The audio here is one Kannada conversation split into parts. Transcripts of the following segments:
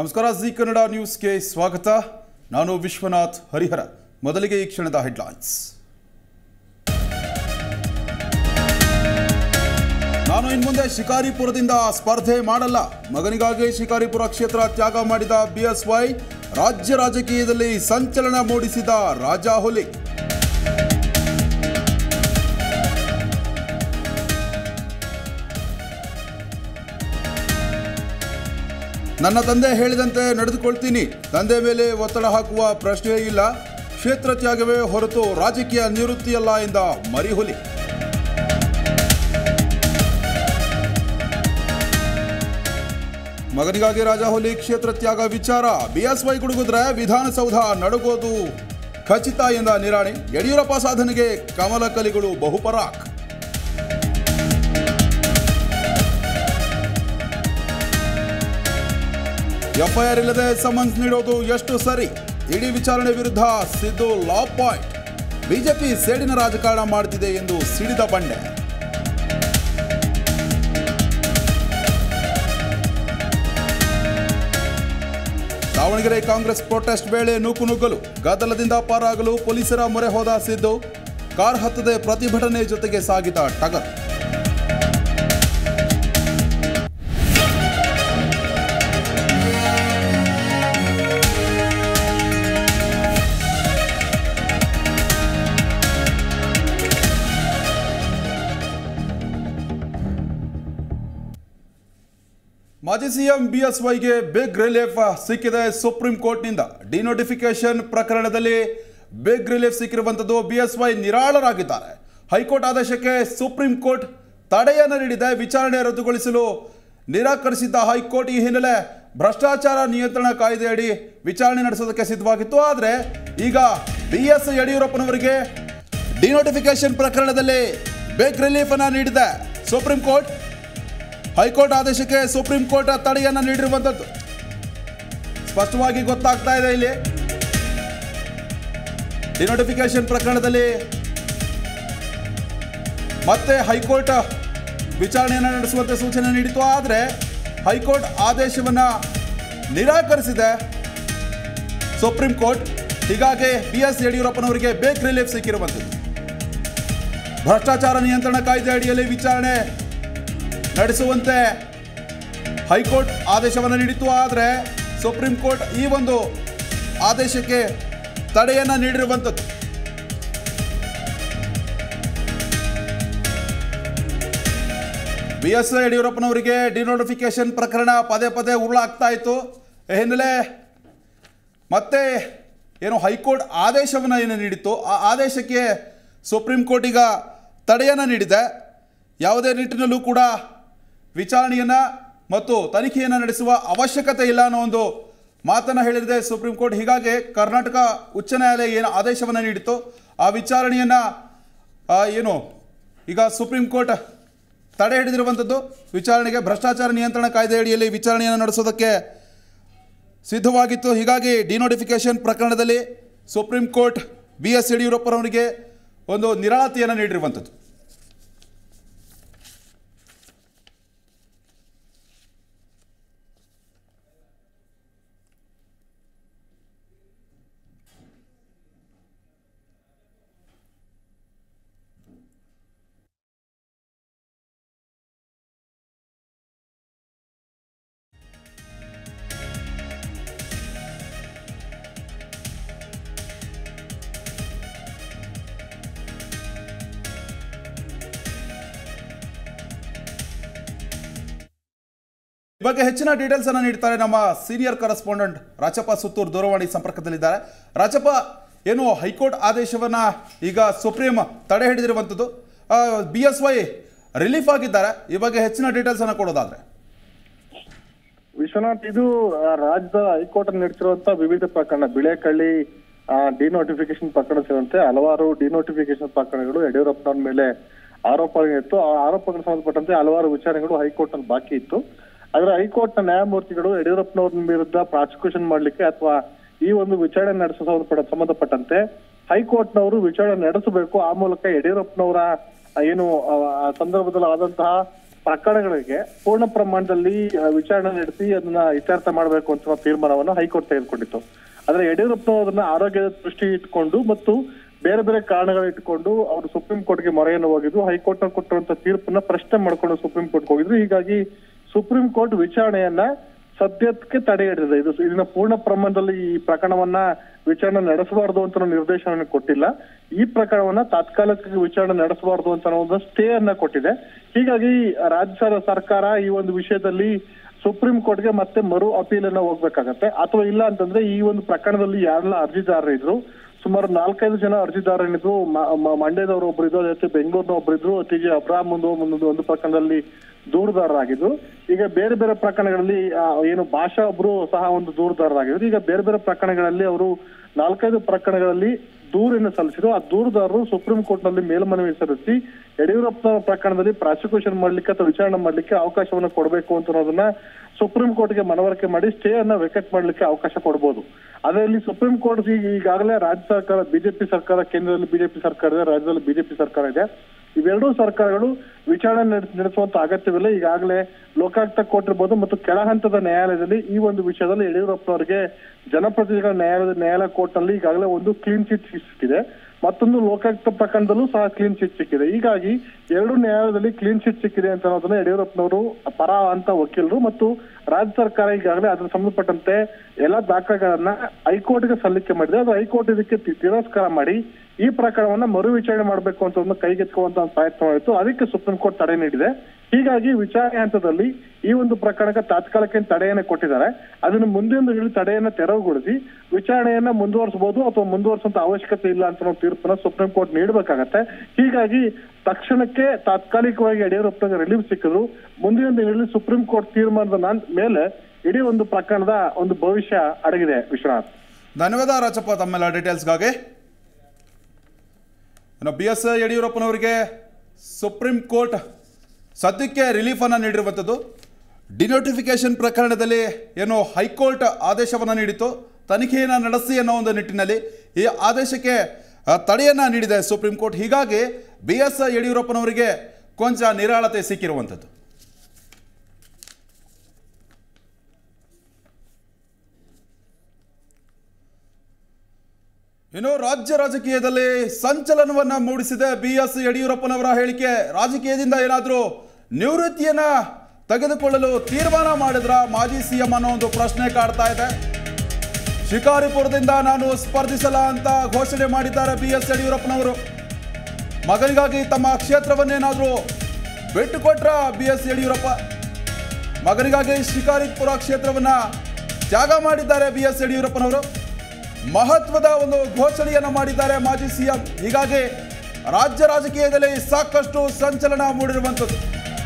ನಮಸ್ಕಾರ ಜಿ ಕನ್ನಡ ನ್ಯೂಸ್ಗೆ ಸ್ವಾಗತ ನಾನು ವಿಶ್ವನಾಥ್ ಹರಿಹರ ಮೊದಲಿಗೆ ಈ ಕ್ಷಣದ ಹೆಡ್ಲೈನ್ಸ್ ನಾನು ಇನ್ಮುಂದೆ ಶಿಕಾರಿಪುರದಿಂದ ಸ್ಪರ್ಧೆ ಮಾಡಲ್ಲ ಮಗನಿಗಾಗಿ ಶಿಕಾರಿಪುರ ಕ್ಷೇತ್ರ ತ್ಯಾಗ ಮಾಡಿದ ಬಿಎಸ್ವೈ ರಾಜ್ಯ ರಾಜಕೀಯದಲ್ಲಿ ಸಂಚಲನ ಮೂಡಿಸಿದ ರಾಜಾಹುಲಿ ನನ್ನ ತಂದೆ ಹೇಳಿದಂತೆ ನಡೆದುಕೊಳ್ತೀನಿ ತಂದೆ ಮೇಲೆ ಒತ್ತಡ ಹಾಕುವ ಪ್ರಶ್ನೆಯೇ ಇಲ್ಲ ಕ್ಷೇತ್ರ ತ್ಯಾಗವೇ ಹೊರತು ರಾಜಕೀಯ ನಿವೃತ್ತಿಯಲ್ಲ ಎಂದ ಮರಿಹುಲಿ ಮಗನಿಗಾಗಿ ರಾಜಹುಲಿ ಕ್ಷೇತ್ರ ತ್ಯಾಗ ವಿಚಾರ ಬಿಎಸ್ವೈ ಗುಡುಗುದ್ರೆ ವಿಧಾನಸೌಧ ನಡುಗೋದು ಖಚಿತ ಎಂದ ನಿರಾಣಿ ಯಡಿಯೂರಪ್ಪ ಸಾಧನೆಗೆ ಕಮಲ ಕಲಿಗಳು ಬಹುಪರಾಕ್ ಎಫ್ಐಆರ್ ಇಲ್ಲದೆ ಸಮನ್ಸ್ ನೀಡೋದು ಎಷ್ಟು ಸರಿ ಇಡೀ ವಿಚಾರಣೆ ವಿರುದ್ಧ ಸಿದ್ದು ಲಾ ಪಾಯಿಂಟ್ ಬಿಜೆಪಿ ಸೇಡಿನ ರಾಜಕಾರಣ ಮಾಡುತ್ತಿದೆ ಎಂದು ಸಿಡಿದ ಬಂಡೆ ದಾವಣಗೆರೆ ಕಾಂಗ್ರೆಸ್ ಪ್ರೊಟೆಸ್ಟ್ ವೇಳೆ ನೂಕುನುಗ್ಗಲು ಗದ್ದಲದಿಂದ ಪಾರಾಗಲು ಪೊಲೀಸರ ಮೊರೆ ಹೋದ ಸಿದ್ದು ಕಾರ್ ಹತ್ತದೆ ಪ್ರತಿಭಟನೆ ಜೊತೆಗೆ ಸಾಗಿದ ಟಗರ್ ಮಾಜಿ ಸಿಎಂ ಬಿಎಸ್ವೈಗೆ ಬಿಗ್ ರಿಲೀಫ್ ಸಿಕ್ಕಿದೆ ಸುಪ್ರೀಂ ಕೋರ್ಟ್ನಿಂದ ಡಿನೋಟಿಫಿಕೇಶನ್ ಪ್ರಕರಣದಲ್ಲಿ ಬಿಗ್ ರಿಲೀಫ್ ಸಿಕ್ಕಿರುವಂಥದ್ದು ಬಿಎಸ್ವೈ ನಿರಾಳರಾಗಿದ್ದಾರೆ ಹೈಕೋರ್ಟ್ ಆದೇಶಕ್ಕೆ ಸುಪ್ರೀಂ ಕೋರ್ಟ್ ತಡೆಯನ್ನು ನೀಡಿದೆ ವಿಚಾರಣೆ ರದ್ದುಗೊಳಿಸಲು ನಿರಾಕರಿಸಿದ್ದ ಹೈಕೋರ್ಟ್ ಈ ಹಿನ್ನೆಲೆ ಭ್ರಷ್ಟಾಚಾರ ನಿಯಂತ್ರಣ ಕಾಯ್ದೆಯಡಿ ವಿಚಾರಣೆ ನಡೆಸೋದಕ್ಕೆ ಸಿದ್ಧವಾಗಿತ್ತು ಆದರೆ ಈಗ ಬಿ ಎಸ್ ಯಡಿಯೂರಪ್ಪನವರಿಗೆ ಡಿನೋಟಿಫಿಕೇಶನ್ ಪ್ರಕರಣದಲ್ಲಿ ಬಿಗ್ ರಿಲೀಫ್ ಅನ್ನ ನೀಡಿದೆ ಸುಪ್ರೀಂ ಕೋರ್ಟ್ ಹೈಕೋರ್ಟ್ ಆದೇಶಕ್ಕೆ ಸುಪ್ರೀಂ ಕೋರ್ಟ್ ತಡೆಯನ್ನು ನೀಡಿರುವಂಥದ್ದು ಸ್ಪಷ್ಟವಾಗಿ ಗೊತ್ತಾಗ್ತಾ ಇದೆ ಇಲ್ಲಿ ಡಿನೋಟಿಫಿಕೇಶನ್ ಪ್ರಕರಣದಲ್ಲಿ ಮತ್ತೆ ಹೈಕೋರ್ಟ್ ವಿಚಾರಣೆಯನ್ನು ನಡೆಸುವಂತೆ ಸೂಚನೆ ನೀಡಿತು ಆದರೆ ಹೈಕೋರ್ಟ್ ಆದೇಶವನ್ನು ನಿರಾಕರಿಸಿದೆ ಸುಪ್ರೀಂ ಕೋರ್ಟ್ ಹೀಗಾಗಿ ಬಿ ಎಸ್ ಯಡಿಯೂರಪ್ಪನವರಿಗೆ ಬೇಕ್ ರಿಲೀಫ್ ಸಿಕ್ಕಿರುವಂಥದ್ದು ಭ್ರಷ್ಟಾಚಾರ ನಿಯಂತ್ರಣ ಕಾಯ್ದೆ ಅಡಿಯಲ್ಲಿ ವಿಚಾರಣೆ ನಡೆಸುವಂತೆ ಹೈಕೋರ್ಟ್ ಆದೇಶವನ್ನು ನೀಡಿತು ಆದರೆ ಸುಪ್ರೀಂ ಕೋರ್ಟ್ ಈ ಒಂದು ಆದೇಶಕ್ಕೆ ತಡೆಯನ್ನು ನೀಡಿರುವಂಥದ್ದು ಬಿ ಎಸ್ ಯಡಿಯೂರಪ್ಪನವರಿಗೆ ಡಿನೋಟಿಫಿಕೇಶನ್ ಪ್ರಕರಣ ಪದೇ ಪದೇ ಉರುಳಾಗ್ತಾ ಇತ್ತು ಈ ಹಿನ್ನೆಲೆ ಮತ್ತೆ ಏನು ಹೈಕೋರ್ಟ್ ಆದೇಶವನ್ನು ಏನು ನೀಡಿತ್ತು ಆ ಆದೇಶಕ್ಕೆ ಸುಪ್ರೀಂ ಕೋರ್ಟ್ ಈಗ ತಡೆಯನ್ನು ನೀಡಿದೆ ಯಾವುದೇ ನಿಟ್ಟಿನಲ್ಲೂ ಕೂಡ ವಿಚಾರಣೆಯನ್ನು ಮತ್ತು ತನಿಖೆಯನ್ನು ನಡೆಸುವ ಅವಶ್ಯಕತೆ ಇಲ್ಲ ಅನ್ನೋ ಒಂದು ಮಾತನ್ನು ಹೇಳಿದೆ ಸುಪ್ರೀಂ ಕೋರ್ಟ್ ಹೀಗಾಗಿ ಕರ್ನಾಟಕ ಉಚ್ಚ ನ್ಯಾಯಾಲಯ ಏನು ಆದೇಶವನ್ನು ನೀಡಿತ್ತು ಆ ವಿಚಾರಣೆಯನ್ನು ಏನು ಈಗ ಸುಪ್ರೀಂ ಕೋರ್ಟ್ ತಡೆ ಹಿಡಿದಿರುವಂಥದ್ದು ವಿಚಾರಣೆಗೆ ಭ್ರಷ್ಟಾಚಾರ ನಿಯಂತ್ರಣ ಕಾಯ್ದೆ ಅಡಿಯಲ್ಲಿ ವಿಚಾರಣೆಯನ್ನು ನಡೆಸೋದಕ್ಕೆ ಸಿದ್ಧವಾಗಿತ್ತು ಹೀಗಾಗಿ ಡಿನೋಟಿಫಿಕೇಶನ್ ಪ್ರಕರಣದಲ್ಲಿ ಸುಪ್ರೀಂ ಕೋರ್ಟ್ ಬಿ ಎಸ್ ಯಡಿಯೂರಪ್ಪನವರಿಗೆ ಒಂದು ನಿರಾಳತೆಯನ್ನು ನೀಡಿರುವಂಥದ್ದು ಈ ಬಗ್ಗೆ ಹೆಚ್ಚಿನ ಡೀಟೇಲ್ಸ್ ಅನ್ನು ನೀಡ್ತಾರೆ ನಮ್ಮ ಸೀನಿಯರ್ ಕರೆಸ್ಪಾಂಡೆಂಟ್ ರಾಚಪ್ಪ ಸುತ್ತೂರು ದೂರವಾಣಿ ಸಂಪರ್ಕದಲ್ಲಿದ್ದಾರೆ ರಾಚಪ್ಪ ಏನು ಹೈಕೋರ್ಟ್ ಆದೇಶವನ್ನ ಈಗ ಸುಪ್ರೀಂ ತಡೆ ಹಿಡಿದಿರುವಂಥದ್ದು ಬಿ ಎಸ್ ವೈ ರಿಲೀಫ್ ಆಗಿದ್ದಾರೆ ಈ ಬಗ್ಗೆ ಹೆಚ್ಚಿನ ಡೀಟೇಲ್ಸ್ ಅನ್ನು ಕೊಡೋದಾದ್ರೆ ವಿಶ್ವನಾಥ್ ಇದು ಆ, ರಾಜ್ಯದ ಹೈಕೋರ್ಟ್ ನಡೆಸಿರುವಂತ ವಿವಿಧ ಪ್ರಕರಣ ಬಿಳೆಕಳ್ಳಿ ಡಿನೋಟಿಫಿಕೇಶನ್ ಪ್ರಕರಣ ಸೇರಿದಂತೆ ಹಲವಾರು ಡಿನೋಟಿಫಿಕೇಶನ್ ಪ್ರಕರಣಗಳು ಯಡಿಯೂರಪ್ಪನವ್ರ ಮೇಲೆ ಆರೋಪಗಳಿತ್ತು ಆ ಆರೋಪಗಳಿಗೆ ಸಂಬಂಧಪಟ್ಟಂತೆ ಹಲವಾರು ವಿಚಾರಣೆಗಳು ಹೈಕೋರ್ಟ್ ನಲ್ಲಿ ಬಾಕಿ ಇತ್ತು ಆದ್ರೆ ಹೈಕೋರ್ಟ್ ನ ನ್ಯಾಯಮೂರ್ತಿಗಳು ಯಡಿಯೂರಪ್ಪನವ್ರ ವಿರುದ್ಧ ಪ್ರಾಸಿಕ್ಯೂಷನ್ ಮಾಡ್ಲಿಕ್ಕೆ ಅಥವಾ ಈ ಒಂದು ವಿಚಾರಣೆ ನಡೆಸೋ ಸಂಬಂಧಪಟ್ಟ ಸಂಬಂಧಪಟ್ಟಂತೆ ಹೈಕೋರ್ಟ್ನವರು ವಿಚಾರಣೆ ನಡೆಸಬೇಕು ಆ ಮೂಲಕ ಯಡಿಯೂರಪ್ಪನವರ ಆ, ಏನು ಆ, ಆ ಸಂದರ್ಭದಲ್ಲಿ ಆದಂತಹ ಪ್ರಕರಣಗಳಿಗೆ ಪೂರ್ಣ ಪ್ರಮಾಣದಲ್ಲಿ ಆ, ವಿಚಾರಣೆ ನಡೆಸಿ ಅದನ್ನ ಇತ್ಯರ್ಥ ಮಾಡಬೇಕು ಅಂತ ತೀರ್ಮಾನವನ್ನು ಹೈಕೋರ್ಟ್ ತೆಗೆದುಕೊಂಡಿತ್ತು ಆದ್ರೆ ಯಡಿಯೂರಪ್ಪನವರು ಅದನ್ನ ಆರೋಗ್ಯದ ದೃಷ್ಟಿ ಇಟ್ಕೊಂಡು ಮತ್ತು ಬೇರೆ ಬೇರೆ ಕಾರಣಗಳು ಇಟ್ಕೊಂಡು ಅವರು ಸುಪ್ರೀಂ ಕೋರ್ಟ್ಗೆ ಮೊರೆಯನ್ನು ಹೋಗಿದ್ರು ಹೈಕೋರ್ಟ್ ನ ಕೊಟ್ಟಿರುವಂತ ತೀರ್ಪನ್ನ ಪ್ರಶ್ನೆ ಮಾಡ್ಕೊಂಡು ಸುಪ್ರೀಂ ಕೋರ್ಟ್ ಹೋಗಿದ್ರು ಹೀಗಾಗಿ ಸುಪ್ರೀಂ ಕೋರ್ಟ್ ವಿಚಾರಣೆಯನ್ನ ಸದ್ಯಕ್ಕೆ ತಡೆ ಹಿಡಿದಿದೆ ಇದು ಇದನ್ನ ಪೂರ್ಣ ಪ್ರಮಾಣದಲ್ಲಿ ಈ ಪ್ರಕರಣವನ್ನ ವಿಚಾರಣೆ ನಡೆಸಬಾರದು ಅಂತ ನಿರ್ದೇಶನ ಕೊಟ್ಟಿಲ್ಲ ಈ ಪ್ರಕರಣವನ್ನ ತಾತ್ಕಾಲಿಕ ವಿಚಾರಣೆ ನಡೆಸಬಾರದು ಅಂತ ಒಂದು ಸ್ಟೇ ಅನ್ನ ಕೊಟ್ಟಿದೆ ಹೀಗಾಗಿ ರಾಜ್ಯ ಸರ್ಕಾರ ಈ ಒಂದು ವಿಷಯದಲ್ಲಿ ಸುಪ್ರೀಂ ಕೋರ್ಟ್ಗೆ ಮತ್ತೆ ಮರು ಅಪೀಲ್ ಅನ್ನ ಹೋಗ್ಬೇಕಾಗತ್ತೆ ಅಥವಾ ಇಲ್ಲ ಅಂತಂದ್ರೆ ಈ ಒಂದು ಪ್ರಕರಣದಲ್ಲಿ ಯಾರೆಲ್ಲ ಅರ್ಜಿದಾರರು ಇದ್ರು ಸುಮಾರು ನಾಲ್ಕೈದು ಜನ ಅರ್ಜಿದಾರರಿದ್ರು ಮಂಡ್ಯದವರು ಒಬ್ರು ಇದ್ರು ಅದೇ ರೀತಿ ಬೆಂಗಳೂರಿನ ಒಬ್ರು ಇದ್ರು ಟಿ ಜಿ ಅಬ್ರಾಹಂ ಒಂದು ಒಂದು ಒಂದು ಪ್ರಕರಣದಲ್ಲಿ ದೂರುದಾರರಾಗಿದ್ರು ಈಗ ಬೇರೆ ಬೇರೆ ಪ್ರಕರಣಗಳಲ್ಲಿ ಆ, ಏನು ಭಾಷಾ ಒಬ್ರು ಸಹ ಒಂದು ದೂರುದಾರರಾಗಿದ್ರು ಈಗ ಬೇರೆ ಬೇರೆ ಪ್ರಕರಣಗಳಲ್ಲಿ ಅವರು ನಾಲ್ಕೈದು ಪ್ರಕರಣಗಳಲ್ಲಿ ದೂರನ್ನು ಸಲ್ಲಿಸಿದ್ರು ಆ ದೂರುದಾರರು ಸುಪ್ರೀಂ ಕೋರ್ಟ್ ನಲ್ಲಿ ಮೇಲ್ಮನವಿ ಸಲ್ಲಿಸಿ ಯಡಿಯೂರಪ್ಪ ಪ್ರಕರಣದಲ್ಲಿ ಪ್ರಾಸಿಕ್ಯೂಷನ್ ಮಾಡ್ಲಿಕ್ಕೆ ಅಥವಾ ವಿಚಾರಣೆ ಮಾಡ್ಲಿಕ್ಕೆ ಅವಕಾಶವನ್ನ ಕೊಡಬೇಕು ಅಂತ ಅನ್ನೋದನ್ನ ಸುಪ್ರೀಂ ಕೋರ್ಟ್ಗೆ ಮನವರಿಕೆ ಮಾಡಿ ಸ್ಟೇ ಅನ್ನ ವೆಕೆಟ್ ಮಾಡ್ಲಿಕ್ಕೆ ಅವಕಾಶ ಕೊಡಬಹುದು ಅದರಲ್ಲಿ ಸುಪ್ರೀಂ ಕೋರ್ಟ್ ಈಗ ಈಗಾಗಲೇ ರಾಜ್ಯ ಸರ್ಕಾರ ಬಿಜೆಪಿ ಸರ್ಕಾರ ಕೇಂದ್ರದಲ್ಲಿ ಬಿಜೆಪಿ ಸರ್ಕಾರ ಇದೆ ರಾಜ್ಯದಲ್ಲಿ ಬಿಜೆಪಿ ಸರ್ಕಾರ ಇದೆ ಇವೆರಡೂ ಸರ್ಕಾರಗಳು ವಿಚಾರಣೆ ನಡೆಸ್- ನಡೆಸುವಂತ ಅಗತ್ಯವಿಲ್ಲ ಈಗಾಗಲೇ ಲೋಕಾಯುಕ್ತ ಕೋರ್ಟ್ ಇರ್ಬೋದು ಮತ್ತು ಕೆಳ ಹಂತದ ನ್ಯಾಯಾಲಯದಲ್ಲಿ ಈ ಒಂದು ವಿಷಯದಲ್ಲಿ ಯಡಿಯೂರಪ್ಪನವರಿಗೆ ಜನಪ್ರತಿನಿಧಿಗಳ ನ್ಯಾಯಾಲಯದ ನ್ಯಾಯಾಲಯ ಕೋರ್ಟ್ ನಲ್ಲಿ ಈಗಾಗಲೇ ಒಂದು ಕ್ಲೀನ್ ಚಿಟ್ ಸಿಕ್ಕಿದೆ ಮತ್ತೊಂದು ಲೋಕಾಯುಕ್ತ ಪ್ರಕರಣದಲ್ಲೂ ಸಹ ಕ್ಲೀನ್ ಚಿಟ್ ಸಿಕ್ಕಿದೆ ಹೀಗಾಗಿ ಎರಡು ನ್ಯಾಯಾಲಯದಲ್ಲಿ ಕ್ಲೀನ್ ಚಿಟ್ ಸಿಕ್ಕಿದೆ ಅಂತ ಅನ್ನೋದನ್ನ ಯಡಿಯೂರಪ್ಪನವರು ಪರ ಅಂತ ವಕೀಲರು ಮತ್ತು ರಾಜ್ಯ ಸರ್ಕಾರ ಈಗಾಗಲೇ ಅದ್ರ ಸಂಬಂಧಪಟ್ಟಂತೆ ಎಲ್ಲಾ ದಾಖಲೆಗಳನ್ನ ಹೈಕೋರ್ಟ್ಗೆ ಸಲ್ಲಿಕೆ ಮಾಡಿದೆ ಅದು ಹೈಕೋರ್ಟ್ ಇದಕ್ಕೆ ತಿ- ತಿರಸ್ಕಾರ ಮಾಡಿ ಈ ಪ್ರಕರಣವನ್ನ ಮರು ವಿಚಾರಣೆ ಮಾಡಬೇಕು ಅಂತ ಒಂದು ಕೈಗೆತ್ಕೊಳ್ಳುವಂತ ಒಂದು ಪ್ರಯತ್ನ ಮಾಡಿತ್ತು ಅದಕ್ಕೆ ಸುಪ್ರೀಂ ಕೋರ್ಟ್ ತಡೆ ನೀಡಿದೆ ಹೀಗಾಗಿ ವಿಚಾರಣೆ ಹಂತದಲ್ಲಿ ಈ ಒಂದು ಪ್ರಕರಣಕ್ಕೆ ತಾತ್ಕಾಲಿಕ ತಡೆಯನ್ನ ಕೊಟ್ಟಿದ್ದಾರೆ ಅದನ್ನು ಮುಂದಿನ ಹೇಳಿ ತಡೆಯನ್ನ ತೆರವುಗೊಳಿಸಿ ವಿಚಾರಣೆಯನ್ನ ಮುಂದುವರಿಸಬಹುದು ಅಥವಾ ಮುಂದುವರಿಸುವಂತ ಅವಶ್ಯಕತೆ ಇಲ್ಲ ಅಂತ ನಾವು ತೀರ್ಪನ್ನ ಸುಪ್ರೀಂ ಕೋರ್ಟ್ ನೀಡಬೇಕಾಗತ್ತೆ ಹೀಗಾಗಿ ತಕ್ಷಣಕ್ಕೆ ತಾತ್ಕಾಲಿಕವಾಗಿ ಯಡಿಯೂರಪ್ಪನಿಗೆ ರಿಲೀಫ್ ಸಿಕ್ಕಿದ್ರು ಮುಂದಿನ ದಿನಗಳಲ್ಲಿ ಸುಪ್ರೀಂ ಕೋರ್ಟ್ ತೀರ್ಮಾನದ ನಾನ್- ಮೇಲೆ ಇಡೀ ಒಂದು ಪ್ರಕರಣದ ಒಂದು ಭವಿಷ್ಯ ಅಡಗಿದೆ ವಿಶ್ವನಾಥ್ ಧನ್ಯವಾದ ರಾಜಪ್ಪ ತಮ್ಮೆಲ್ಲ ಡೀಟೇಲ್ಸ್ಗಾಗಿ ಇನ್ನು ಬಿ ಎಸ್ ಯಡಿಯೂರಪ್ಪನವರಿಗೆ ಸುಪ್ರೀಂ ಕೋರ್ಟ್ ಸದ್ಯಕ್ಕೆ ರಿಲೀಫನ್ನು ನೀಡಿರುವಂಥದ್ದು ಡಿನೋಟಿಫಿಕೇಶನ್ ಪ್ರಕರಣದಲ್ಲಿ ಏನು ಹೈಕೋರ್ಟ್ ಆದೇಶವನ್ನು ನೀಡಿತು ತನಿಖೆಯನ್ನು ನಡೆಸಿ ಅನ್ನೋ ಒಂದು ನಿಟ್ಟಿನಲ್ಲಿ ಈ ಆದೇಶಕ್ಕೆ ಆ, ತಡೆಯನ್ನು ನೀಡಿದೆ ಸುಪ್ರೀಂ ಕೋರ್ಟ್ ಹೀಗಾಗಿ ಬಿ ಎಸ್ ಯಡಿಯೂರಪ್ಪನವರಿಗೆ ಕೊಂಚ ನಿರಾಳತೆ ಸಿಕ್ಕಿರುವಂಥದ್ದು ಇನ್ನು ರಾಜ್ಯ ರಾಜಕೀಯದಲ್ಲಿ ಸಂಚಲನವನ್ನ ಮೂಡಿಸಿದೆ ಬಿ ಎಸ್ ಯಡಿಯೂರಪ್ಪನವರ ಹೇಳಿಕೆ ರಾಜಕೀಯದಿಂದ ಏನಾದರೂ ನಿವೃತ್ತಿಯನ್ನ ತೆಗೆದುಕೊಳ್ಳಲು ತೀರ್ಮಾನ ಮಾಡಿದ್ರ ಮಾಜಿ ಸಿಎಂ ಅನ್ನೋ ಒಂದು ಪ್ರಶ್ನೆ ಕಾಡ್ತಾ ಇದೆ ಶಿಕಾರಿಪುರದಿಂದ ನಾನು ಸ್ಪರ್ಧಿಸಲ್ಲ ಅಂತ ಘೋಷಣೆ ಮಾಡಿದ್ದಾರೆ ಬಿ ಎಸ್ ಯಡಿಯೂರಪ್ಪನವರು ಮಗನಿಗಾಗಿ ತಮ್ಮ ಕ್ಷೇತ್ರವನ್ನೇನಾದರೂ ಬಿಟ್ಟುಕೊಟ್ರ ಬಿ ಎಸ್ ಯಡಿಯೂರಪ್ಪ ಮಗನಿಗಾಗಿ ಶಿಕಾರಿಪುರ ಕ್ಷೇತ್ರವನ್ನ ತ್ಯಾಗ ಮಾಡಿದ್ದಾರೆ ಬಿ ಎಸ್ ಯಡಿಯೂರಪ್ಪನವರು ಮಹತ್ವದ ಒಂದು ಘೋಷಣೆಯನ್ನು ಮಾಡಿದ್ದಾರೆ ಮಾಜಿ ಸಿಎಂ ಹೀಗಾಗಿ ರಾಜ್ಯ ರಾಜಕೀಯದಲ್ಲಿ ಸಾಕಷ್ಟು ಸಂಚಲನ ಮೂಡಿರುವಂಥದ್ದು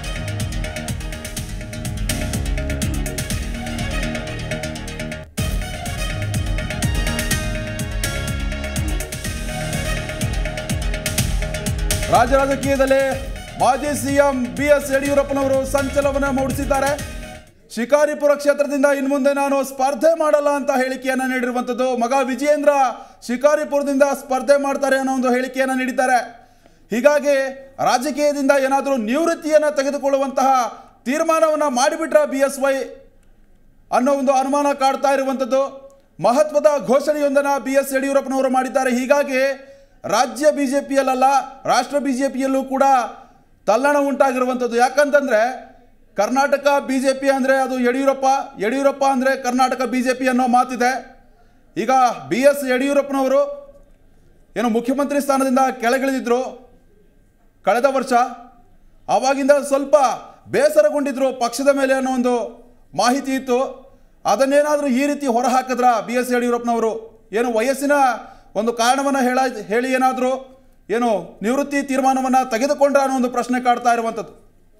ರಾಜ್ಯ ರಾಜಕೀಯದಲ್ಲಿ ಮಾಜಿ ಸಿಎಂ ಬಿ ಎಸ್ ಯಡಿಯೂರಪ್ಪನವರು ಸಂಚಲನ ಮೂಡಿಸಿದ್ದಾರೆ ಶಿಕಾರಿಪುರ ಕ್ಷೇತ್ರದಿಂದ ಇನ್ನು ಮುಂದೆ ನಾನು ಸ್ಪರ್ಧೆ ಮಾಡಲ್ಲ ಅಂತ ಹೇಳಿಕೆಯನ್ನು ನೀಡಿರುವಂಥದ್ದು ಮಗ ವಿಜಯೇಂದ್ರ ಶಿಕಾರಿಪುರದಿಂದ ಸ್ಪರ್ಧೆ ಮಾಡ್ತಾರೆ ಅನ್ನೋ ಒಂದು ಹೇಳಿಕೆಯನ್ನು ನೀಡಿದ್ದಾರೆ ಹೀಗಾಗಿ ರಾಜಕೀಯದಿಂದ ಏನಾದರೂ ನಿವೃತ್ತಿಯನ್ನು ತೆಗೆದುಕೊಳ್ಳುವಂತಹ ತೀರ್ಮಾನವನ್ನು ಮಾಡಿಬಿಟ್ರ ಬಿ ಎಸ್ ವೈ ಅನ್ನೋ ಒಂದು ಅನುಮಾನ ಕಾಡ್ತಾ ಇರುವಂಥದ್ದು ಮಹತ್ವದ ಘೋಷಣೆಯೊಂದನ್ನು ಬಿ ಎಸ್ ಯಡಿಯೂರಪ್ಪನವರು ಮಾಡಿದ್ದಾರೆ ಹೀಗಾಗಿ ರಾಜ್ಯ ಬಿ ಜೆ ಪಿಯಲ್ಲ ರಾಷ್ಟ್ರ ಬಿ ಜೆ ಪಿಯಲ್ಲೂ ಕೂಡ ತಲ್ಲಣ ಉಂಟಾಗಿರುವಂಥದ್ದು ಯಾಕಂತಂದರೆ ಕರ್ನಾಟಕ ಬಿ ಜೆ ಪಿ ಅಂದರೆ ಅದು ಯಡಿಯೂರಪ್ಪ ಯಡಿಯೂರಪ್ಪ ಅಂದರೆ ಕರ್ನಾಟಕ ಬಿ ಜೆ ಪಿ ಅನ್ನೋ ಮಾತಿದೆ ಈಗ ಬಿ ಎಸ್ ಯಡಿಯೂರಪ್ಪನವರು ಏನು ಮುಖ್ಯಮಂತ್ರಿ ಸ್ಥಾನದಿಂದ ಕೆಳಗಿಳಿದಿದ್ರು ಕಳೆದ ವರ್ಷ ಆವಾಗಿಂದ ಸ್ವಲ್ಪ ಬೇಸರಗೊಂಡಿದ್ರು ಪಕ್ಷದ ಮೇಲೆ ಅನ್ನೋ ಒಂದು ಮಾಹಿತಿ ಇತ್ತು ಅದನ್ನೇನಾದರೂ ಈ ರೀತಿ ಹೊರಹಾಕಿದ್ರ ಬಿ ಎಸ್ ಯಡಿಯೂರಪ್ಪನವರು ಏನು ವಯಸ್ಸಿನ ಒಂದು ಕಾರಣವನ್ನು ಹೇಳ ಹೇಳಿ ಏನಾದರೂ ಏನು ನಿವೃತ್ತಿ ತೀರ್ಮಾನವನ್ನು ತೆಗೆದುಕೊಂಡ್ರ ಅನ್ನೋ ಒಂದು ಪ್ರಶ್ನೆ ಕಾಡ್ತಾ ಇರುವಂಥದ್ದು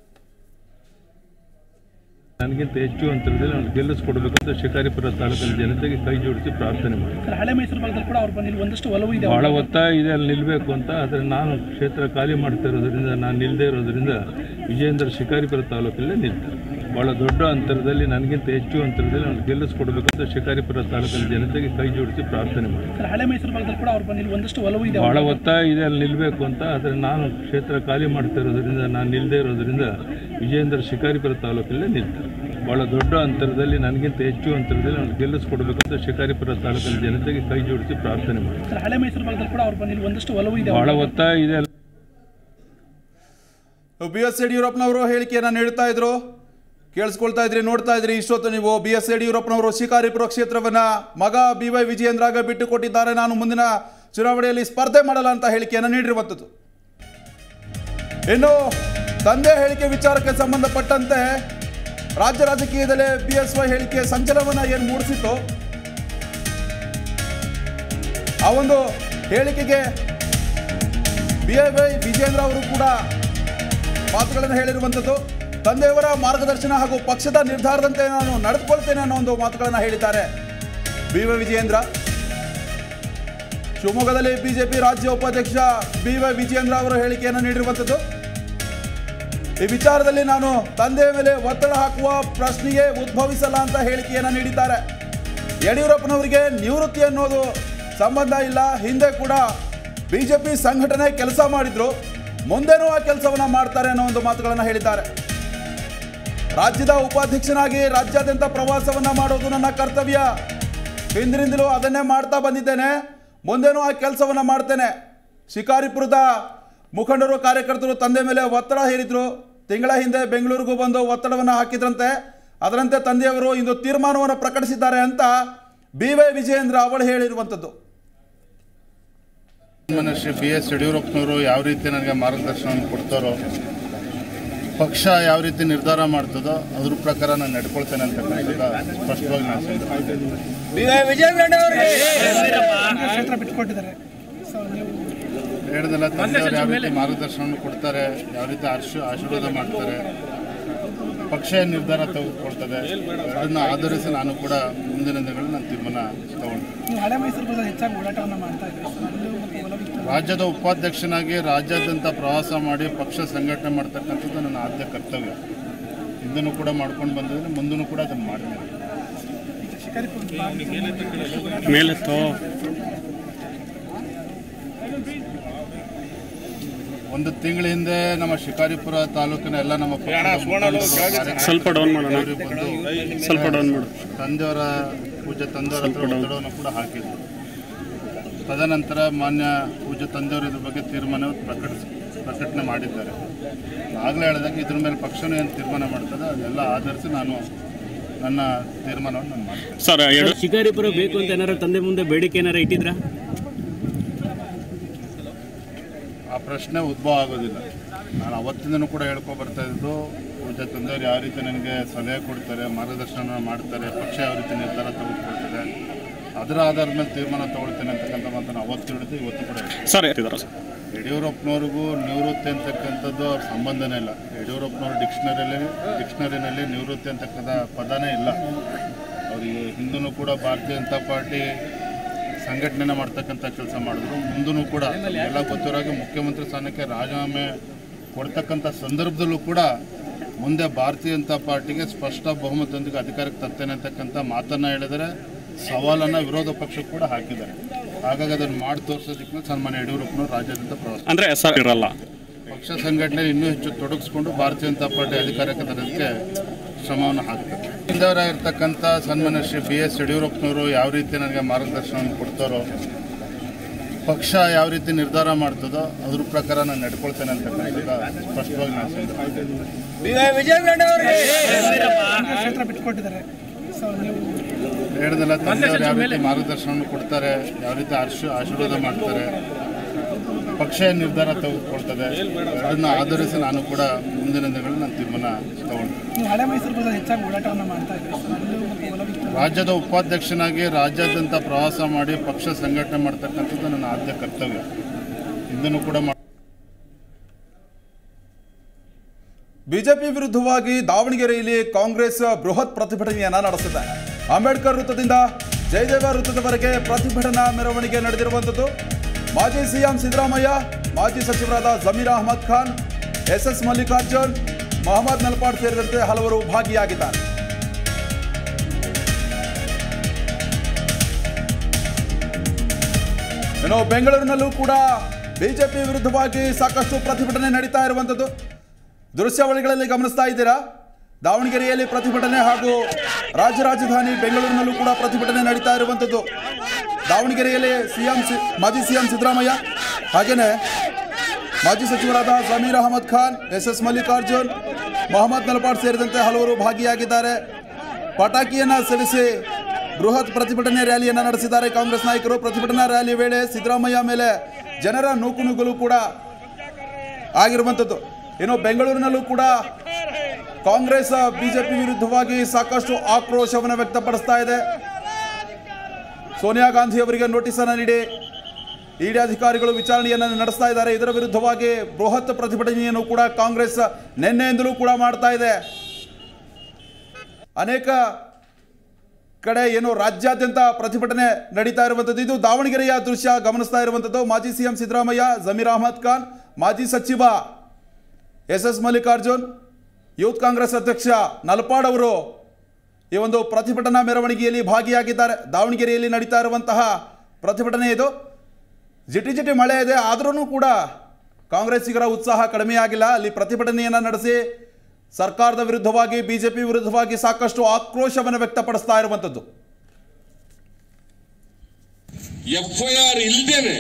ನನಗಿಂತ ಹೆಚ್ಚು ಅಂತರದಲ್ಲಿ ನಾನು ಗೆಲ್ಲಿಸ್ಕೊಡ್ಬೇಕಂತ ಶಿಕಾರಿಪುರ ತಾಲೂಕಿನ ಜನತೆಗೆ ಕೈ ಜೋಡಿಸಿ ಪ್ರಾರ್ಥನೆ ಮಾಡಿ ಸರ್ ಹಳೆ ಮೈಸೂರು ಭಾಗದಲ್ಲಿ ಕೂಡ ಅವ್ರ ಬಂದಿಲ್ಲ ಒಂದಷ್ಟು ಒಲವು ಇದೆ ಭಾಳ ಒತ್ತಾಯ ಇದೆ ಅಲ್ಲಿ ನಿಲ್ಲಬೇಕು ಅಂತ ಆದರೆ ನಾನು ಕ್ಷೇತ್ರ ಖಾಲಿ ಮಾಡ್ತಾ ಇರೋದ್ರಿಂದ ನಾನು ನಿಲ್ಲದೇ ಇರೋದ್ರಿಂದ ವಿಜಯೇಂದ್ರ ಶಿಕಾರಿಪುರ ತಾಲೂಕಲ್ಲೇ ನಿಲ್ತಾರೆ ಭಾಳ ದೊಡ್ಡ ಅಂತರದಲ್ಲಿ ನನಗಿಂತ ಹೆಚ್ಚು ಅಂತರದಲ್ಲಿ ಅವ್ನು ಗೆಲ್ಲಿಸ್ಕೊಡ್ಬೇಕಂತ ಶಿಕಾರಿಪುರ ತಾಲೂಕಿನ ಜನತೆಗೆ ಕೈ ಜೋಡಿಸಿ ಪ್ರಾರ್ಥನೆ ಮಾಡಿ ಸರ್ ಹಳೆ ಮೈಸೂರು ಭಾಗದಲ್ಲಿ ಕೂಡ ಅವ್ರ ಬಂದಿಲ್ಲ ಒಂದಷ್ಟು ಒಲವು ಇದೆ ಭಾಳ ಒತ್ತಾಯ ಇದೆ ಅಲ್ಲಿ ನಿಲ್ಲಬೇಕು ಅಂತ ಆದರೆ ನಾನು ಕ್ಷೇತ್ರ ಖಾಲಿ ಮಾಡ್ತಾ ಇರೋದ್ರಿಂದ ನಾನು ನಿಲ್ಲದೇ ಇರೋದ್ರಿಂದ ವಿಜಯೇಂದ್ರ ಶಿಕಾರಿಪುರ ತಾಲೂಕಲ್ಲೇ ನಿಲ್ತಾರೆ ಭಾಳ ದೊಡ್ಡ ಅಂತರದಲ್ಲಿ ನನಗಿಂತ ಹೆಚ್ಚು ಅಂತರದಲ್ಲಿ ಅವ್ನು ಗೆಲ್ಲಿಸ್ಕೊಡ್ಬೇಕಂತ ಶಿಕಾರಿಪುರ ತಾಲೂಕಿನ ಜನತೆಗೆ ಕೈ ಜೋಡಿಸಿ ಪ್ರಾರ್ಥನೆ ಮಾಡಿ ಸರ್ ಹಳೆ ಮೈಸೂರು ಭಾಗದಲ್ಲಿ ಕೂಡ ಅವ್ರ ಬಂದಿಲ್ಲ ಒಂದಷ್ಟು ಒಲವು ಇದೆ ಭಾಳ ಒತ್ತಾಯ ಇದೆ ಅಲ್ಲಿ ಬಿ ಎಸ್ ಯಡಿಯೂರಪ್ಪನವರು ಹೇಳಿಕೆಯನ್ನು ನೀಡ್ತಾ ಇದ್ರು ಕೇಳಿಸ್ಕೊಳ್ತಾ ಇದ್ರಿ ನೋಡ್ತಾ ಇದ್ರಿ ಇಷ್ಟೊತ್ತು ನೀವು ಬಿ ಎಸ್ ಯಡಿಯೂರಪ್ಪನವರು ಶಿಕಾರಿಪುರ ಕ್ಷೇತ್ರವನ್ನ ಮಗ ಬಿ ವೈ ವಿಜಯೇಂದ್ರಾಗ ಬಿಟ್ಟು ಕೊಟ್ಟಿದ್ದಾರೆ ನಾನು ಮುಂದಿನ ಚುನಾವಣೆಯಲ್ಲಿ ಸ್ಪರ್ಧೆ ಮಾಡಲ್ಲ ಅಂತ ಹೇಳಿಕೆಯನ್ನು ನೀಡಿರುವಂಥದ್ದು ಇನ್ನು ತಂದೆ ಹೇಳಿಕೆ ವಿಚಾರಕ್ಕೆ ಸಂಬಂಧಪಟ್ಟಂತೆ ರಾಜ್ಯ ರಾಜಕೀಯದಲ್ಲೇ ಬಿ ಎಸ್ ವೈ ಹೇಳಿಕೆ ಸಂಚಲನವನ್ನ ಏನು ಮೂಡಿಸಿತ್ತು ಆ ಒಂದು ಹೇಳಿಕೆಗೆ ಬಿ ವೈ ವಿಜೇಂದ್ರ ಅವರು ಕೂಡ ಮಾತುಗಳನ್ನು ಹೇಳಿರುವಂಥದ್ದು ತಂದೆಯವರ ಮಾರ್ಗದರ್ಶನ ಹಾಗೂ ಪಕ್ಷದ ನಿರ್ಧಾರದಂತೆ ನಾನು ನಡೆದುಕೊಳ್ತೇನೆ ಅನ್ನೋ ಒಂದು ಮಾತುಗಳನ್ನು ಹೇಳಿದ್ದಾರೆ ಬಿ ವೈ ವಿಜಯೇಂದ್ರ ಶಿವಮೊಗ್ಗದಲ್ಲಿ ಬಿಜೆಪಿ ರಾಜ್ಯ ಉಪಾಧ್ಯಕ್ಷ ಬಿ ವೈ ವಿಜಯೇಂದ್ರ ಅವರು ಹೇಳಿಕೆಯನ್ನು ನೀಡಿರುವಂಥದ್ದು ಈ ವಿಚಾರದಲ್ಲಿ ನಾನು ತಂದೆಯ ಮೇಲೆ ಒತ್ತಡ ಹಾಕುವ ಪ್ರಶ್ನೆಯೇ ಉದ್ಭವಿಸಲ್ಲ ಅಂತ ಹೇಳಿಕೆಯನ್ನು ನೀಡಿದ್ದಾರೆ ಯಡಿಯೂರಪ್ಪನವರಿಗೆ ನಿವೃತ್ತಿ ಅನ್ನೋದು ಸಂಬಂಧ ಇಲ್ಲ ಹಿಂದೆ ಕೂಡ ಬಿಜೆಪಿ ಸಂಘಟನೆ ಕೆಲಸ ಮಾಡಿದ್ರು ಮುಂದೆನೂ ಆ ಕೆಲಸವನ್ನ ಮಾಡ್ತಾರೆ ಅನ್ನೋ ಒಂದು ಮಾತುಗಳನ್ನು ಹೇಳಿದ್ದಾರೆ ರಾಜ್ಯದ ಉಪಾಧ್ಯಕ್ಷನಾಗಿ ರಾಜ್ಯಾದ್ಯಂತ ಪ್ರವಾಸವನ್ನ ಮಾಡೋದು ನನ್ನ ಕರ್ತವ್ಯ ಹಿಂದಿನಿಂದಲೂ ಅದನ್ನೇ ಮಾಡ್ತಾ ಬಂದಿದ್ದೇನೆ ಮುಂದೆನೂ ಆ ಕೆಲಸವನ್ನ ಮಾಡ್ತೇನೆ ಶಿಕಾರಿಪುರದ ಮುಖಂಡರು ಕಾರ್ಯಕರ್ತರು ತಂದೆ ಮೇಲೆ ಒತ್ತಡ ಹೇರಿದ್ರು ತಿಂಗಳ ಹಿಂದೆ ಬೆಂಗಳೂರಿಗೂ ಬಂದು ಒತ್ತಡವನ್ನು ಹಾಕಿದ್ರಂತೆ ಅದರಂತೆ ತಂದೆಯವರು ಇಂದು ತೀರ್ಮಾನವನ್ನು ಪ್ರಕಟಿಸಿದ್ದಾರೆ ಅಂತ ಬಿ ವೈ ವಿಜಯೇಂದ್ರ ಅವಳು ಹೇಳಿರುವಂಥದ್ದು ಮಾನ್ಯ ಶ್ರೀ ಬಿ ಎಸ್ ಯಡಿಯೂರಪ್ಪನವರು ಯಾವ ರೀತಿ ನನಗೆ ಮಾರ್ಗದರ್ಶನವನ್ನು ಕೊಡ್ತಾರೋ ಪಕ್ಷ ಯಾವ ರೀತಿ ನಿರ್ಧಾರ ಮಾಡ್ತದೋ ಅದ್ರ ಪ್ರಕಾರ ನಾನು ನಡ್ಕೊಳ್ತೇನೆ ಅಂತ ಸ್ಪಷ್ಟವಾಗಿ ನಾನು ಹೇಳ್ತೀನಿ. ಕ್ಷೇತ್ರ ಬಿಟ್ಟುಕೊಟ್ಟಿದ್ದಾರೆ ಸೊ ನೀವು ಹೇಳಿದಲ್ಲ ತಂದೆಯವರು ಯಾವ ರೀತಿ ಮಾರ್ಗದರ್ಶನವನ್ನು ಕೊಡ್ತಾರೆ ಯಾವ ರೀತಿ ಆಶೀ ಆಶೀರ್ವಾದ ಮಾಡ್ತಾರೆ ಪಕ್ಷ ಏನ್ ನಿರ್ಧಾರ ತೆಗೆದುಕೊಳ್ತದೆ ಅದನ್ನು ಆಧರಿಸಿ ನಾನು ಕೂಡ ಮುಂದಿನ ದಿನಗಳಲ್ಲಿ ನಾನು ತೀರ್ಮಾನ ತಗೊಳ್ತೀನಿ ನೀವು ಹಳೆ ಮೈಸೂರು ಭಾಗದಲ್ಲಿ ಹೆಚ್ಚಾಗಿ ಓಡಾಟವನ್ನು ಮಾಡ್ತಾ ಇದ್ದೀರಿ ಸರ್ ಅಲ್ಲೂ ಮತ್ತೆ ಒಲವಿತ್ತು ರಾಜ್ಯದ ಉಪಾಧ್ಯಕ್ಷನಾಗಿ ರಾಜ್ಯಾದ್ಯಂತ ಪ್ರವಾಸ ಮಾಡಿ ಪಕ್ಷ ಸಂಘಟನೆ ಮಾಡ್ತಕ್ಕಂಥದ್ದು ನನ್ನ ಆದ್ಯ ಕರ್ತವ್ಯ ಹಿಂದೂ ಕೂಡ ಮಾಡ್ಕೊಂಡು ಬಂದಿದ್ದೀನಿ ಮುಂದೂ ಕೂಡ ಅದನ್ನು ಮಾಡ್ತೀನಿ ಈಗ ಶಿಕಾರಿಪುರ ಒಂದು ತಿಂಗಳ ಹಿಂದೆ ನಮ್ಮ ಶಿಕಾರಿಪುರ ತಾಲೂಕಿನ ಎಲ್ಲ ನಮ್ಮ ಪಕ್ಷದ ಮುಖಂಡರು, ಸ್ವಲ್ಪ ಡೌನ್ ಮಾಡೋಣ ಕಾರ್ಯಕರ್ತರು ಬಂದು ಸ್ವಲ್ಪ ಡೌನ್ ಮಾಡು ತಂದೆಯವರ ಪೂಜೆ ತಂದೆಯವರ ಹತ್ರ ಒತ್ತಡವನ್ನು ಕೂಡ ಹಾಕಿದ್ರು ತದನಂತರ ಮಾನ್ಯ ಪೂಜೆ ತಂದೆಯವರು ಇದ್ರ ಬಗ್ಗೆ ತೀರ್ಮಾನ ಪ್ರಕಟಿಸ್ ಪ್ರಕಟಣೆ ಮಾಡಿದ್ದಾರೆ ಆಗಲೇ ಹೇಳಿದಾಗ ಇದ್ರ ಮೇಲೆ ಪಕ್ಷನೂ ಏನು ತೀರ್ಮಾನ ಮಾಡ್ತದೆ ಅದೆಲ್ಲ ಆಧರಿಸಿ ನಾನು ನನ್ನ ತೀರ್ಮಾನವನ್ನು ನಾನು ಮಾಡ್ತೇನೆ ಸರ್ ಎರಡು ಶಿಕಾರಿಪುರ ಬೇಕು ಅಂತ ಏನಾರ ತಂದೆ ಮುಂದೆ ಬೇಡಿಕೆ ಏನಾರ ಇಟ್ಟಿದ್ರಾ ಆ ಪ್ರಶ್ನೆ ಉದ್ಭವ ಆಗೋದಿಲ್ಲ ನಾನು ಅವತ್ತಿಂದನೂ ಕೂಡ ಹೇಳ್ಕೊ ಬರ್ತಾ ಇದ್ದು ಪೂಜೆ ತಂದೆಯವರು ಯಾವ ರೀತಿ ನನಗೆ ಸಲಹೆ ಕೊಡ್ತಾರೆ ಮಾರ್ಗದರ್ಶನ ಮಾಡ್ತಾರೆ ಪಕ್ಷ ಯಾವ ರೀತಿ ನಿರ್ಧಾರ ತೆಗೆದುಕೊಳ್ತಾರೆ ಅದರ ಆಧಾರದ ಮೇಲೆ ತೀರ್ಮಾನ ತಗೊಳ್ತೇನೆ ಅಂತಕ್ಕಂಥ ಮಾತನ್ನು ಅವತ್ತು ಹೇಳಿದ್ದು ಇವತ್ತು ಕೂಡ ಹೇಳ್ತೀನಿ. ಸರ್ ಇದ್ದಾರೆ ಸರ್ ಯಡಿಯೂರಪ್ಪನವ್ರಿಗೂ ನಿವೃತ್ತಿ ಅಂತಕ್ಕಂಥದ್ದು ಅವ್ರ ಸಂಬಂಧನೇ ಇಲ್ಲ ಯಡಿಯೂರಪ್ಪನವ್ರ ಡಿಕ್ಷನರಿಯಲ್ಲಿ ಡಿಕ್ಷನರಿನಲ್ಲಿ ನಿವೃತ್ತಿ ಅಂತಕ್ಕಂಥ ಪದನೇ ಇಲ್ಲ ಅವರಿಗೆ ಹಿಂದೂ ಕೂಡ ಭಾರತೀಯ ಜನತಾ ಪಾರ್ಟಿ ಸಂಘಟನೆ ಮಾಡ್ತಕ್ಕಂಥ ಕೆಲಸ ಮಾಡಿದ್ರು ಮುಂದೂ ಕೂಡ ಎಲ್ಲ ಗೊತ್ತಿರೋಗೆ ಮುಖ್ಯಮಂತ್ರಿ ಸ್ಥಾನಕ್ಕೆ ರಾಜೀನಾಮೆ ಕೊಡ್ತಕ್ಕಂಥ ಸಂದರ್ಭದಲ್ಲೂ ಕೂಡ ಮುಂದೆ ಭಾರತೀಯ ಜನತಾ ಪಾರ್ಟಿಗೆ ಸ್ಪಷ್ಟ ಬಹುಮತದೊಂದಿಗೆ ಅಧಿಕಾರಕ್ಕೆ ತರ್ತೇನೆ ಅಂತಕ್ಕಂಥ ಮಾತನ್ನು ಹೇಳಿದರೆ ಸವಾಲನ್ನು ವಿರೋಧ ಪಕ್ಷಕ್ಕೆ ಕೂಡ ಹಾಕಿದ್ದಾರೆ ಹಾಗಾಗಿ ಅದನ್ನು ಮಾಡಿ ತೋರಿಸೋದಕ್ಕೆ ಸನ್ಮಾನ್ಯ ಯಡಿಯೂರಪ್ಪನವರು ರಾಜ್ಯಾದ್ಯಂತ ಪ್ರವಾಸ ಅಂದ್ರೆ ಸರ್ ಇರಲ್ಲ ಪಕ್ಷ ಸಂಘಟನೆ ಇನ್ನೂ ಹೆಚ್ಚು ತೊಡಗಿಸ್ಕೊಂಡು ಭಾರತೀಯ ಜನತಾ ಪಾರ್ಟಿ ಅಧಿಕಾರಕ್ಕೆ ತರೋದಕ್ಕೆ ಶ್ರಮವನ್ನು ಹಾಕ್ತಾರೆ ಹಿಂದವರಾಗಿರ್ತಕ್ಕಂಥ ಸನ್ಮಾನ್ಯ ಶ್ರೀ ಬಿ ಎಸ್ ಯಡಿಯೂರಪ್ಪನವರು ಯಾವ ರೀತಿ ನನಗೆ ಮಾರ್ಗದರ್ಶನವನ್ನು ಕೊಡ್ತಾರೋ ಪಕ್ಷ ಯಾವ ರೀತಿ ನಿರ್ಧಾರ ಮಾಡ್ತದೋ ಅದ್ರ ಪ್ರಕಾರ ನಾನು ನಡ್ಕೊಳ್ತೇನೆ ಅಂತ ಸ್ಪಷ್ಟವಾಗಿ ನಾನು ಹೇಳ್ತೀನಿ. ಕ್ಷೇತ್ರ ಬಿಟ್ಟುಕೊಟ್ಟಿದ್ದಾರೆ ಸೊ ನೀವು ಹೇಳಿದಲ್ಲ ತಂದೆಯವರು ಯಾವ ರೀತಿ ಮಾರ್ಗದರ್ಶನವನ್ನು ಕೊಡ್ತಾರೆ ಯಾವ ರೀತಿ ಆಶೀ ಆಶೀರ್ವಾದ ಮಾಡ್ತಾರೆ ಪಕ್ಷ ಏನ್ ನಿರ್ಧಾರ ತೆಗೆದುಕೊಳ್ತದೆ ಅದನ್ನು ಆಧರಿಸಿ ನಾನು ಕೂಡ ಮುಂದಿನ ದಿನಗಳಲ್ಲಿ ನಾನು ತೀರ್ಮಾನ ತಗೊಳ್ತೀನಿ ನೀವು ಹಳೆ ಮೈಸೂರು ಭಾಗದಲ್ಲಿ ಹೆಚ್ಚಾಗಿ ಓಡಾಟವನ್ನು ಮಾಡ್ತಾ ಇದ್ದೀರಿ ಸರ್ ಅಲ್ಲೂ ಮತ್ತೆ ಒಲವಿತ್ತು ರಾಜ್ಯದ ಉಪಾಧ್ಯಕ್ಷನಾಗಿ ರಾಜ್ಯಾದ್ಯಂತ ಪ್ರವಾಸ ಮಾಡಿ ಪಕ್ಷ ಸಂಘಟನೆ ಮಾಡ್ತಕ್ಕಂಥದ್ದು ನನ್ನ ಆದ್ಯ ಕರ್ತವ್ಯ ಹಿಂದೂ ಕೂಡ ಮಾಡಿ ಬಿಜೆಪಿ ವಿರುದ್ಧವಾಗಿ ದಾವಣಗೆರೆಯಲ್ಲಿ ಕಾಂಗ್ರೆಸ್ ಬೃಹತ್ ಪ್ರತಿಭಟನೆಯನ್ನ ನಡೆಸಿದೆ ಅಂಬೇಡ್ಕರ್ ವೃತ್ತದಿಂದ ಜಯದೇವ ವೃತ್ತದವರೆಗೆ ಪ್ರತಿಭಟನಾ ಮೆರವಣಿಗೆ ನಡೆದಿರುವಂಥದ್ದು ಮಾಜಿ ಸಿಎಂ ಸಿದ್ದರಾಮಯ್ಯ ಮಾಜಿ ಸಚಿವರಾದ ಜಮೀರ್ ಅಹಮದ್ ಖಾನ್ ಎಸ್ ಎಸ್ ಮಲ್ಲಿಕಾರ್ಜುನ್ ಮೊಹಮ್ಮದ್ ನಲ್ಪಾಡ್ ಸೇರಿದಂತೆ ಹಲವರು ಭಾಗಿಯಾಗಿದ್ದಾರೆ ಇನ್ನು ಬೆಂಗಳೂರಿನಲ್ಲೂ ಕೂಡ ಬಿಜೆಪಿ ವಿರುದ್ಧವಾಗಿ ಸಾಕಷ್ಟು ಪ್ರತಿಭಟನೆ ನಡೀತಾ ಇರುವಂಥದ್ದು ದೃಶ್ಯಾವಳಿಗಳಲ್ಲಿ ಗಮನಿಸ್ತಾ ಇದ್ದೀರಾ ದಾವಣಗೆರೆಯಲ್ಲಿ ಪ್ರತಿಭಟನೆ ಹಾಗೂ ರಾಜ್ಯ ರಾಜಧಾನಿ ಬೆಂಗಳೂರಿನಲ್ಲೂ ಕೂಡ ಪ್ರತಿಭಟನೆ ನಡೀತಾ ಇರುವಂಥದ್ದು ದಾವಣಗೆರೆಯಲ್ಲಿ ಸಿಎಂ ಸಿ- ಮಾಜಿ ಸಿಎಂ ಸಿದ್ದರಾಮಯ್ಯ ಹಾಗೇನೆ ಮಾಜಿ ಸಚಿವರಾದ ಜಮೀರ್ ಅಹಮದ್ ಖಾನ್ ಎಸ್ ಎಸ್ ಮಲ್ಲಿಕಾರ್ಜುನ್ ಮೊಹಮ್ಮದ್ ನಲ್ಪಾಡ್ ಸೇರಿದಂತೆ ಹಲವರು ಭಾಗಿಯಾಗಿದ್ದಾರೆ ಪಟಾಕಿಯನ್ನ ಸಿಡಿಸಿ ಬೃಹತ್ ಪ್ರತಿಭಟನೆ ರ್ಯಾಲಿಯನ್ನು ನಡೆಸಿದ್ದಾರೆ ಕಾಂಗ್ರೆಸ್ ನಾಯಕರು ಪ್ರತಿಭಟನಾ ರ್ಯಾಲಿ ವೇಳೆ ಸಿದ್ದರಾಮಯ್ಯ ಮೇಲೆ ಜನರ ನೂಕುನುಗ್ಗಲು ಕೂಡ ಆಗಿರುವಂಥದ್ದು ಇನ್ನು ಬೆಂಗಳೂರಿನಲ್ಲೂ ಕೂಡ ಕಾಂಗ್ರೆಸ್ ಬಿಜೆಪಿ ವಿರುದ್ಧವಾಗಿ ಸಾಕಷ್ಟು ಆಕ್ರೋಶವನ್ನು ವ್ಯಕ್ತಪಡಿಸ್ತಾ ಇದೆ ಸೋನಿಯಾ ಗಾಂಧಿ ಅವರಿಗೆ ನೋಟಿಸ್ ಅನ್ನು ನೀಡಿ ಇಡಿ ಅಧಿಕಾರಿಗಳು ವಿಚಾರಣೆಯನ್ನು ನಡೆಸ್ತಾ ಇದ್ದಾರೆ ಇದರ ವಿರುದ್ಧವಾಗಿ ಬೃಹತ್ ಪ್ರತಿಭಟನೆಯನ್ನು ಕೂಡ ಕಾಂಗ್ರೆಸ್ ನಿನ್ನೆಯಿಂದಲೂ ಕೂಡ ಮಾಡ್ತಾ ಇದೆ ಅನೇಕ ಕಡೆ ಏನು ರಾಜ್ಯಾದ್ಯಂತ ಪ್ರತಿಭಟನೆ ನಡೀತಾ ಇರುವಂಥದ್ದು ಇದು ದಾವಣಗೆರೆಯ ದೃಶ್ಯ ಗಮನಿಸ್ತಾ ಇರುವಂಥದ್ದು ಮಾಜಿ ಸಿಎಂ ಸಿದ್ದರಾಮಯ್ಯ ಜಮೀರ್ ಅಹಮದ್ ಖಾನ್ ಮಾಜಿ ಸಚಿವ S S Mallikarjun youth Congress ಅಧ್ಯಕ್ಷ ನಲ್ಪಾಡ್ ಅವರು ಈ ಒಂದು ಪ್ರತಿಭಟನಾ ಮೆರವಣಿಗೆಯಲ್ಲಿ ಭಾಗಿಯಾಗಿದ್ದಾರೆ ದಾವಣಗೆರೆಯಲ್ಲಿ ನಡೀತಾ ಇರುವಂತಹ ಪ್ರತಿಭಟನೆ ಇದು ಜಿಟಿ ಜಿಟಿ ಮಳೆ ಇದೆ ಆದ್ರೂ ಕೂಡ ಕಾಂಗ್ರೆಸ್ಸಿಗರ ಉತ್ಸಾಹ ಕಡಿಮೆಯಾಗಿಲ್ಲ ಅಲ್ಲಿ ಪ್ರತಿಭಟನೆಯನ್ನು ನಡೆಸಿ ಸರ್ಕಾರದ ವಿರುದ್ಧವಾಗಿ ಬಿಜೆಪಿ ವಿರುದ್ಧವಾಗಿ ಸಾಕಷ್ಟು ಆಕ್ರೋಶವನ್ನು ವ್ಯಕ್ತಪಡಿಸ್ತಾ ಇರುವಂಥದ್ದು ಎಫ್ಐಆರ್ ಇಲ್ದೇನೆ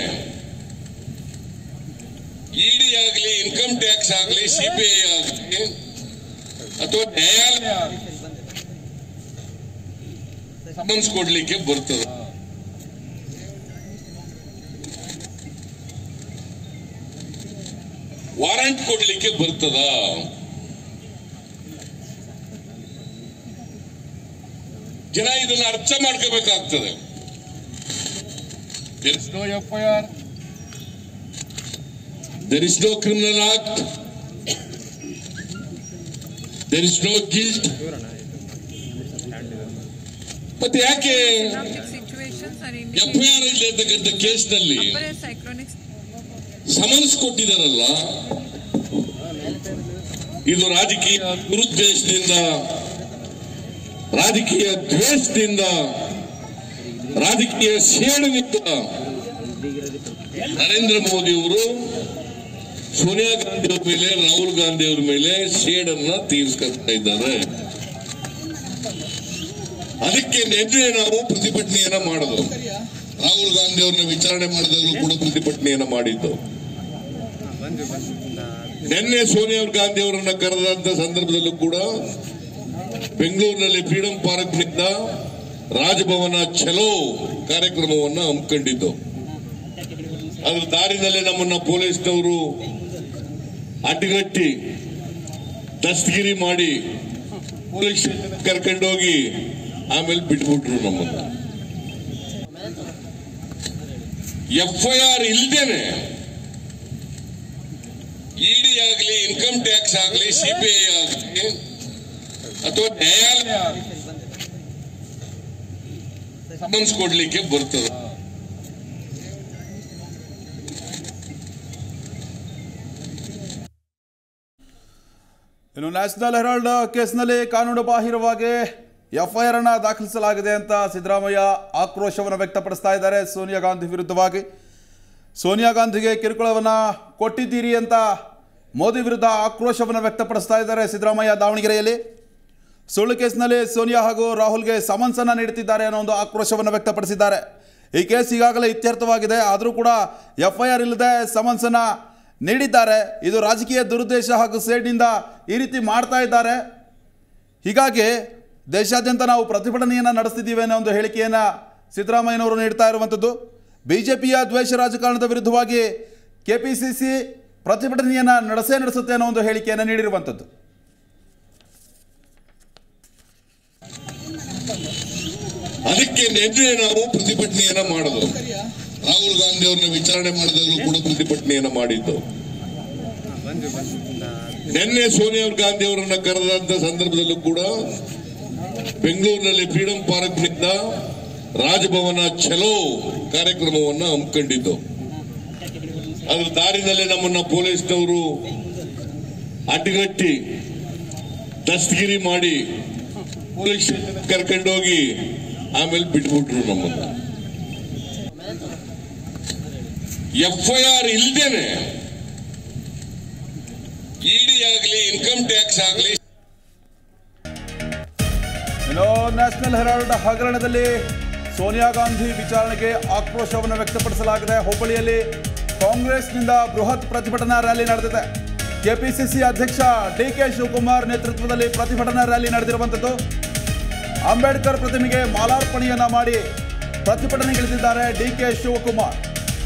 ಇಡಿ ಆಗಲಿ ಇನ್ಕಮ್ ಟ್ಯಾಕ್ಸ್ ಆಗಲಿ ಸಿಬಿಐ ಆಗಲಿ ಅಥವಾ ನ್ಯಾಯಾಲಯ ಸಮನ್ಸ್ ಕೊಡ್ಲಿಕ್ಕೆ ಬರ್ತದ ವಾರಂಟ್ ಕೊಡ್ಲಿಕ್ಕೆ ಬರ್ತದ ಜನ ಇದನ್ನ ಅರ್ಥ ಮಾಡ್ಕೋಬೇಕಾಗ್ತದೆ There is no FIR. There is no criminal act. There is no guilt. ಮತ್ತೆ ಯಾಕೆ situations are F I R ಇರ್ತಕ್ಕಂಥ ಕೇಸ್ನಲ್ಲಿ cyclonic ಸಮನ್ಸ್ ಕೊಟ್ಟಿದ್ದಾರಲ್ಲ ಇದು ರಾಜಕೀಯ ದುರುದ್ದೇಶದಿಂದ ರಾಜಕೀಯ ದ್ವೇಷದಿಂದ ರಾಜಕೀಯ ಸೇಡಿನಿಂದ ನರೇಂದ್ರ ಮೋದಿ ಅವರು ಸೋನಿಯಾ ಗಾಂಧಿ ಅವ್ರ ಮೇಲೆ ರಾಹುಲ್ ಗಾಂಧಿ ಅವ್ರ ಮೇಲೆ ಸೇಡನ್ನ ತೀರಿಸ್ಕೊಳ್ತಾ ಇದ್ದಾರೆ ಅದಕ್ಕೆ ನಿನ್ನೆ ನಾವು ಪ್ರತಿಭಟನೆಯನ್ನ ಮಾಡಿದ್ವು ರಾಹುಲ್ ಗಾಂಧಿ ಅವ್ರನ್ನ ವಿಚಾರಣೆ ಮಾಡಿದಾಗಲೂ ಕೂಡ ಪ್ರತಿಭಟನೆಯನ್ನ ಮಾಡಿದ್ದು ನಿನ್ನೆ ಸೋನಿಯಾ ಗಾಂಧಿ ಅವರನ್ನ ಕರೆದಂತ ಸಂದರ್ಭದಲ್ಲೂ ಕೂಡ ಬೆಂಗಳೂರಿನಲ್ಲಿ ಫ್ರೀಡಂ ಪಾರ್ಕ್ನಿಂದ ರಾಜಭವನ ಚಲೋ ಕಾರ್ಯಕ್ರಮವನ್ನು ಹಮ್ಮಿಕೊಂಡಿದ್ದು ಅದ್ರ ದಾರಿನಲ್ಲೇ ನಮ್ಮನ್ನ ಪೊಲೀಸ್ನವರು ಅಡ್ಡಗಟ್ಟಿ ದಸ್ತಗಿರಿ ಮಾಡಿ ಪೊಲೀಸ್ ಕರ್ಕೊಂಡೋಗಿ ಆಮೇಲೆ ಬಿಟ್ಬಿಟ್ರು ನಮ್ಮನ್ನ ಎಫ್ಐಆರ್ ಇಲ್ದೇನೆ ಇಡಿ ಆಗಲಿ ಇನ್ಕಮ್ ಟ್ಯಾಕ್ಸ್ ಆಗಲಿ ಸಿಬಿಐ ಆಗಲಿ ಅಥವಾ ನ್ಯಾಯಾಲಯ ಸಮನ್ಸ್ ಕೊಡ್ಲಿಕ್ಕೆ ಬರ್ತದೆ ಇನ್ನು ನ್ಯಾಷನಲ್ ಹೆರಾಲ್ಡ್ ಕೇಸ್ನಲ್ಲಿ ಕಾನೂನು ಬಾಹಿರವಾಗಿ ಎಫ್ಐಆರ್ ಅನ್ನ ದಾಖಲಿಸಲಾಗಿದೆ ಅಂತ ಸಿದ್ದರಾಮಯ್ಯ ಆಕ್ರೋಶವನ್ನು ವ್ಯಕ್ತಪಡಿಸ್ತಾ ಇದ್ದಾರೆ ಸೋನಿಯಾ ಗಾಂಧಿ ವಿರುದ್ಧವಾಗಿ ಸೋನಿಯಾ ಗಾಂಧಿಗೆ ಕಿರುಕುಳವನ್ನು ಕೊಟ್ಟಿದ್ದೀರಿ ಅಂತ ಮೋದಿ ವಿರುದ್ಧ ಆಕ್ರೋಶವನ್ನು ವ್ಯಕ್ತಪಡಿಸ್ತಾ ಇದ್ದಾರೆ ಸಿದ್ದರಾಮಯ್ಯ ದಾವಣಗೆರೆಯಲ್ಲಿ ಸುಳ್ಳು ಕೇಸ್ನಲ್ಲಿ ಸೋನಿಯಾ ಹಾಗೂ ರಾಹುಲ್ಗೆ ಸಮನ್ಸ್ ಅನ್ನ ನೀಡುತ್ತಿದ್ದಾರೆ ಅನ್ನೋ ಒಂದು ಆಕ್ರೋಶವನ್ನು ವ್ಯಕ್ತಪಡಿಸಿದ್ದಾರೆ ಈ ಕೇಸ್ ಈಗಾಗಲೇ ಇತ್ಯರ್ಥವಾಗಿದೆ ಆದರೂ ಕೂಡ ಎಫ್ಐಆರ್ ಇಲ್ಲದೆ ಸಮನ್ಸ್ ಅನ್ನ ನೀಡಿದ್ದಾರೆ ಇದು ರಾಜಕೀಯ ದುರುದ್ದೇಶ ಹಾಗೂ ಸೇಡ್ನಿಂದ ಈ ರೀತಿ ಮಾಡ್ತಾ ಇದ್ದಾರೆ ಹೀಗಾಗಿ ದೇಶಾದ್ಯಂತ ನಾವು ಪ್ರತಿಭಟನೆಯನ್ನು ನಡೆಸ್ತಿದ್ದೀವಿ ಅನ್ನೋ ಒಂದು ಹೇಳಿಕೆಯನ್ನು ಸಿದ್ದರಾಮಯ್ಯನವರು ನೀಡ್ತಾ ಇರುವಂಥದ್ದು ಬಿ ಜೆ ಪಿಯ ದ್ವೇಷ ರಾಜಕಾರಣದ ವಿರುದ್ಧವಾಗಿ ಕೆ ಪಿ ಸಿ ಸಿ ಪ್ರತಿಭಟನೆಯನ್ನು ನಡೆಸೇ ನಡೆಸುತ್ತೆ ಅನ್ನೋ ಒಂದು ಹೇಳಿಕೆಯನ್ನು ನೀಡಿರುವಂಥದ್ದು ಅದಕ್ಕೆ ನಿನ್ನೆ ನಾವು ಪ್ರತಿಭಟನೆಯನ್ನ ಮಾಡಿದ್ವು ರಾಹುಲ್ ಗಾಂಧಿ ಅವ್ರನ್ನ ವಿಚಾರಣೆ ಮಾಡಿದಾಗಲೂ ಕೂಡ ಪ್ರತಿಭಟನೆಯನ್ನ ಮಾಡಿದ್ದು ನಿನ್ನೆ ಸೋನಿಯಾ ಗಾಂಧಿ ಅವರನ್ನ ಕರೆದಂತ ಸಂದರ್ಭದಲ್ಲೂ ಕೂಡ ಬೆಂಗಳೂರಿನಲ್ಲಿ ಫ್ರೀಡಂ ಪಾರ್ಕ್ನಿಂದ ರಾಜಭವನ ಚಲೋ ಕಾರ್ಯಕ್ರಮವನ್ನು ಹಮ್ಮಿಕೊಂಡಿದ್ದು ಅದ್ರ ದಾರಿನಲ್ಲೇ ನಮ್ಮನ್ನ ಪೊಲೀಸ್ನವರು ಅಡ್ಡಗಟ್ಟಿ ದಸ್ತಗಿರಿ ಮಾಡಿ ಪೊಲೀಸ್ ಕರ್ಕೊಂಡೋಗಿ ಆಮೇಲೆ ಬಿಟ್ಬಿಟ್ರು ನಮ್ಮನ್ನ ಎಫ್ ಐ ಆರ್ ಇಲ್ದೇನೆ ಇಡಿ ಆಗ್ಲಿ ಇನ್ಕಮ್ ಟ್ಯಾಕ್ಸ್ ಆಗ್ಲಿ ಇನ್ನು ನ್ಯಾಷನಲ್ ಹೆರಾಲ್ಡ್ ಹಗರಣದಲ್ಲಿ ಸೋನಿಯಾ ಗಾಂಧಿ ವಿಚಾರಣೆಗೆ ಆಕ್ರೋಶವನ್ನು ವ್ಯಕ್ತಪಡಿಸಲಾಗಿದೆ ಹುಬ್ಬಳ್ಳಿಯಲ್ಲಿ ಕಾಂಗ್ರೆಸ್ನಿಂದ ಬೃಹತ್ ಪ್ರತಿಭಟನಾ ರ್ಯಾಲಿ ನಡೆದಿದೆ ಕೆಪಿಸಿಸಿ ಅಧ್ಯಕ್ಷ ಡಿ ಕೆ ಶಿವಕುಮಾರ್ ನೇತೃತ್ವದಲ್ಲಿ ಪ್ರತಿಭಟನಾ ರ್ಯಾಲಿ ನಡೆದಿರುವಂಥದ್ದು ಅಂಬೇಡ್ಕರ್ ಪ್ರತಿಮೆಗೆ ಮಾಲಾರ್ಪಣೆಯನ್ನ ಮಾಡಿ ಪ್ರತಿಭಟನೆಗಿಳಿದಿದ್ದಾರೆ ಡಿ ಕೆ ಶಿವಕುಮಾರ್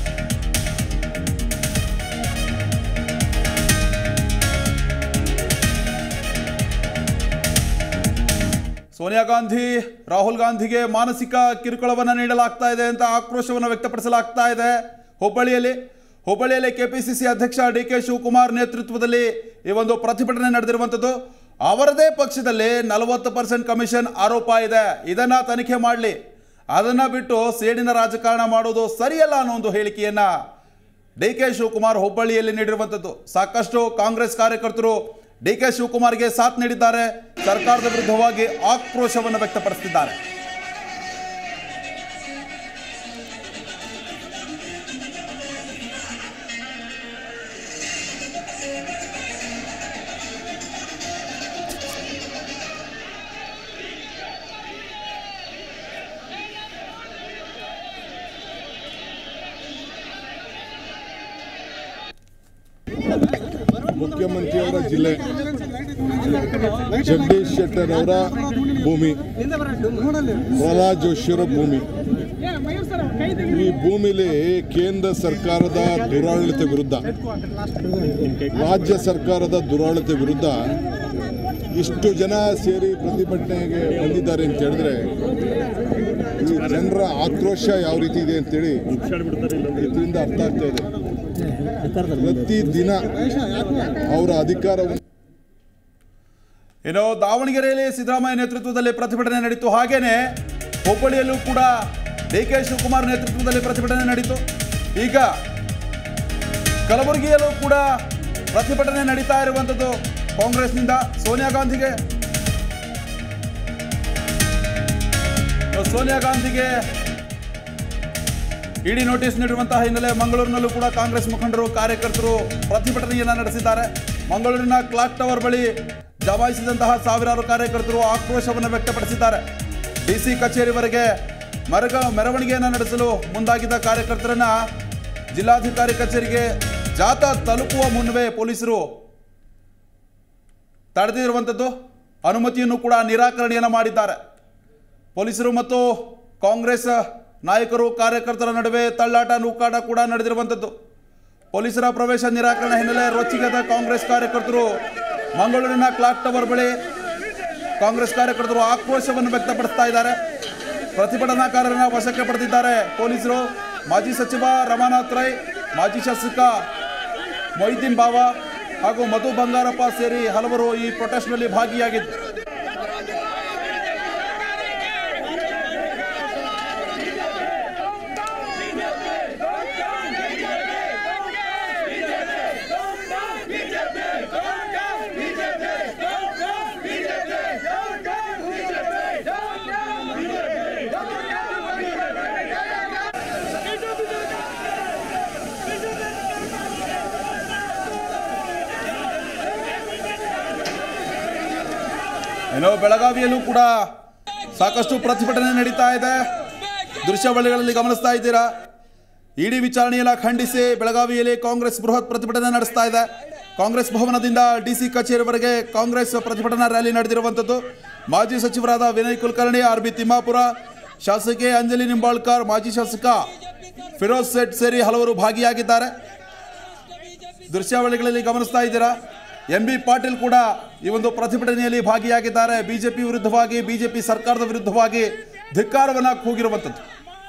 ಸೋನಿಯಾ ಗಾಂಧಿ ರಾಹುಲ್ ಗಾಂಧಿಗೆ ಮಾನಸಿಕ ಕಿರುಕುಳವನ್ನು ನೀಡಲಾಗ್ತಾ ಇದೆ ಅಂತ ಆಕ್ರೋಶವನ್ನು ವ್ಯಕ್ತಪಡಿಸಲಾಗ್ತಾ ಇದೆ ಹುಬ್ಬಳ್ಳಿಯಲ್ಲಿ ಹುಬ್ಬಳ್ಳಿಯಲ್ಲಿ ಕೆಪಿಸಿಸಿ ಅಧ್ಯಕ್ಷ ಡಿ ಕೆ ಶಿವಕುಮಾರ್ ನೇತೃತ್ವದಲ್ಲಿ ಈ ಒಂದು ಪ್ರತಿಭಟನೆ ನಡೆದಿರುವಂಥದ್ದು ಅವರದೇ ಪಕ್ಷದಲ್ಲಿ ನಲವತ್ತು ಪರ್ಸೆಂಟ್ ಕಮಿಷನ್ ಆರೋಪ ಇದೆ ಇದನ್ನ ತನಿಖೆ ಮಾಡಲಿ ಅದನ್ನ ಬಿಟ್ಟು ಸೇಡಿನ ರಾಜಕಾರಣ ಮಾಡೋದು ಸರಿಯಲ್ಲ ಅನ್ನೋ ಒಂದು ಹೇಳಿಕೆಯನ್ನ ಡಿ ಕೆ ಶಿವಕುಮಾರ್ ಹುಬ್ಬಳ್ಳಿಯಲ್ಲಿ ನೀಡಿರುವಂಥದ್ದು ಸಾಕಷ್ಟು ಕಾಂಗ್ರೆಸ್ ಕಾರ್ಯಕರ್ತರು ಡಿ ಕೆ ಶಿವಕುಮಾರ್ಗೆ ಸಾಥ್ ನೀಡಿದ್ದಾರೆ ಸರ್ಕಾರದ ವಿರುದ್ಧವಾಗಿ ಆಕ್ರೋಶವನ್ನು ವ್ಯಕ್ತಪಡಿಸುತ್ತಿದ್ದಾರೆ ಮುಖ್ಯಮಂತ್ರಿಯವರ ಜಿಲ್ಲೆ ಜಗದೀಶ್ ಶೆಟ್ಟರ್ ಅವರ ಭೂಮಿ ಪ್ರಹ್ಲಾದ್ ಜೋಶಿಯವರ ಭೂಮಿ ಈ ಭೂಮಿಲಿ ಕೇಂದ್ರ ಸರ್ಕಾರದ ದುರಾಡಳಿತ ವಿರುದ್ಧ ರಾಜ್ಯ ಸರ್ಕಾರದ ದುರಾಡಳಿತ ವಿರುದ್ಧ ಇಷ್ಟು ಜನ ಸೇರಿ ಪ್ರತಿಭಟನೆಗೆ ಬಂದಿದ್ದಾರೆ ಅಂತ ಹೇಳಿದ್ರೆ ಈ ಜನರ ಆಕ್ರೋಶ ಯಾವ ರೀತಿ ಇದೆ ಅಂತೇಳಿ ಇದರಿಂದ ಅರ್ಥ ಆಗ್ತಾ ಇದೆ ಪ್ರತಿ ದಿನ ಅವರ ಅಧಿಕಾರವನ್ನು ಇನ್ನು ದಾವಣಗೆರೆಯಲ್ಲಿ ಸಿದ್ದರಾಮಯ್ಯ ನೇತೃತ್ವದಲ್ಲಿ ಪ್ರತಿಭಟನೆ ನಡೀತು ಹಾಗೇನೆ ಹುಬ್ಬಳ್ಳಿಯಲ್ಲೂ ಕೂಡ ಡಿ ಕೆ ಶಿವಕುಮಾರ್ ನೇತೃತ್ವದಲ್ಲಿ ಪ್ರತಿಭಟನೆ ನಡೀತು ಈಗ ಕಲಬುರಗಿಯಲ್ಲೂ ಕೂಡ ಪ್ರತಿಭಟನೆ ನಡೀತಾ ಇರುವಂಥದ್ದು ಕಾಂಗ್ರೆಸ್ನಿಂದ ಸೋನಿಯಾ ಗಾಂಧಿಗೆ ಇನ್ನು ಸೋನಿಯಾ ಗಾಂಧಿಗೆ ಇಡಿ ನೋಟಿಸ್ ನೀಡಿರುವಂತಹ ಹಿನ್ನೆಲೆ ಮಂಗಳೂರಿನಲ್ಲೂ ಕೂಡ ಕಾಂಗ್ರೆಸ್ ಮುಖಂಡರು ಕಾರ್ಯಕರ್ತರು ಪ್ರತಿಭಟನೆಯನ್ನ ನಡೆಸಿದ್ದಾರೆ ಮಂಗಳೂರಿನ ಕ್ಲಾಕ್ ಟವರ್ ಬಳಿ ಜಮಾಯಿಸಿದಂತಹ ಸಾವಿರಾರು ಕಾರ್ಯಕರ್ತರು ಆಕ್ರೋಶವನ್ನು ವ್ಯಕ್ತಪಡಿಸಿದ್ದಾರೆ ಡಿಸಿ ಕಚೇರಿವರೆಗೆ ಮೆರಗ ಮೆರವಣಿಗೆಯನ್ನು ನಡೆಸಲು ಮುಂದಾಗಿದ್ದ ಕಾರ್ಯಕರ್ತರನ್ನ ಜಿಲ್ಲಾಧಿಕಾರಿ ಕಚೇರಿಗೆ ಜಾಥಾ ತಲುಪುವ ಮುನ್ನವೇ ಪೊಲೀಸರು ತಡೆದಿರುವಂಥದ್ದು ಅನುಮತಿಯನ್ನು ಕೂಡ ನಿರಾಕರಣೆಯನ್ನು ಮಾಡಿದ್ದಾರೆ ಪೊಲೀಸರು ಮತ್ತು ಕಾಂಗ್ರೆಸ್ ನಾಯಕರು ಕಾರ್ಯಕರ್ತರ ನಡುವೆ ತಳ್ಳಾಟ ನೂಕಾಟ ಕೂಡ ನಡೆದಿರುವಂಥದ್ದು ಪೊಲೀಸರ ಪ್ರವೇಶ ನಿರಾಕರಣೆ ಹಿನ್ನೆಲೆ ರೊಚ್ಚಿಗೆದ ಕಾಂಗ್ರೆಸ್ ಕಾರ್ಯಕರ್ತರು ಮಂಗಳೂರಿನ ಕ್ಲಾಕ್ ಟವರ್ ಬಳಿ ಕಾಂಗ್ರೆಸ್ ಕಾರ್ಯಕರ್ತರು ಆಕ್ರೋಶವನ್ನು ವ್ಯಕ್ತಪಡಿಸ್ತಾ ಇದ್ದಾರೆ ಪ್ರತಿಭಟನಾಕಾರರನ್ನ ವಶಕ್ಕೆ ಪಡೆದಿದ್ದಾರೆ ಪೊಲೀಸರು ಮಾಜಿ ಸಚಿವ ರಮಾನಾಥ್ ರೈ ಮಾಜಿ ಶಾಸಕ ಮೊಯ್ದೀನ್ ಬಾವ ಹಾಗೂ ಮಧು ಬಂಗಾರಪ್ಪ ಸೇರಿ ಹಲವರು ಈ ಪ್ರೊಟೆಸ್ಟ್ನಲ್ಲಿ ಭಾಗಿಯಾಗಿದ್ದರು ಇನ್ನು ಬೆಳಗಾವಿಯಲ್ಲೂ ಕೂಡ ಸಾಕಷ್ಟು ಪ್ರತಿಭಟನೆ ನಡೀತಾ ಇದೆ ದೃಶ್ಯಾವಳಿಗಳಲ್ಲಿ ಗಮನಿಸ್ತಾ ಇದ್ದೀರಾ ಇಡಿ ವಿಚಾರಣೆಯನ್ನ ಖಂಡಿಸಿ ಬೆಳಗಾವಿಯಲ್ಲಿ ಕಾಂಗ್ರೆಸ್ ಬೃಹತ್ ಪ್ರತಿಭಟನೆ ನಡೆಸ್ತಾ ಇದೆ ಕಾಂಗ್ರೆಸ್ ಭವನದಿಂದ ಡಿಸಿ ಕಚೇರಿವರೆಗೆ ಕಾಂಗ್ರೆಸ್ ಪ್ರತಿಭಟನಾ ರ್ಯಾಲಿ ನಡೆದಿರುವಂಥದ್ದು ಮಾಜಿ ಸಚಿವರಾದ ವಿನಯ್ ಕುಲಕರ್ಣಿ ಆರ್ ಬಿ ತಿಮ್ಮಾಪುರ ಶಾಸಕಿ ಅಂಜಲಿ ನಿಂಬಾಳ್ಕರ್ ಮಾಜಿ ಶಾಸಕ ಫಿರೋಜ್ ಸೇಠ್ ಸೇರಿ ಹಲವರು ಭಾಗಿಯಾಗಿದ್ದಾರೆ ದೃಶ್ಯಾವಳಿಗಳಲ್ಲಿ ಗಮನಿಸ್ತಾ ಇದ್ದೀರಾ ಎಂ ಬಿ ಪಾಟೀಲ್ ಕೂಡ ಈ ಒಂದು ಪ್ರತಿಭಟನೆಯಲ್ಲಿ ಭಾಗಿಯಾಗಿದ್ದಾರೆ ಬಿಜೆಪಿ ವಿರುದ್ಧವಾಗಿ ಬಿಜೆಪಿ ಸರ್ಕಾರದ ವಿರುದ್ಧವಾಗಿ ಧಿಕ್ಕಾರವನ್ನ ಕೂಗಿರುವಂಥದ್ದು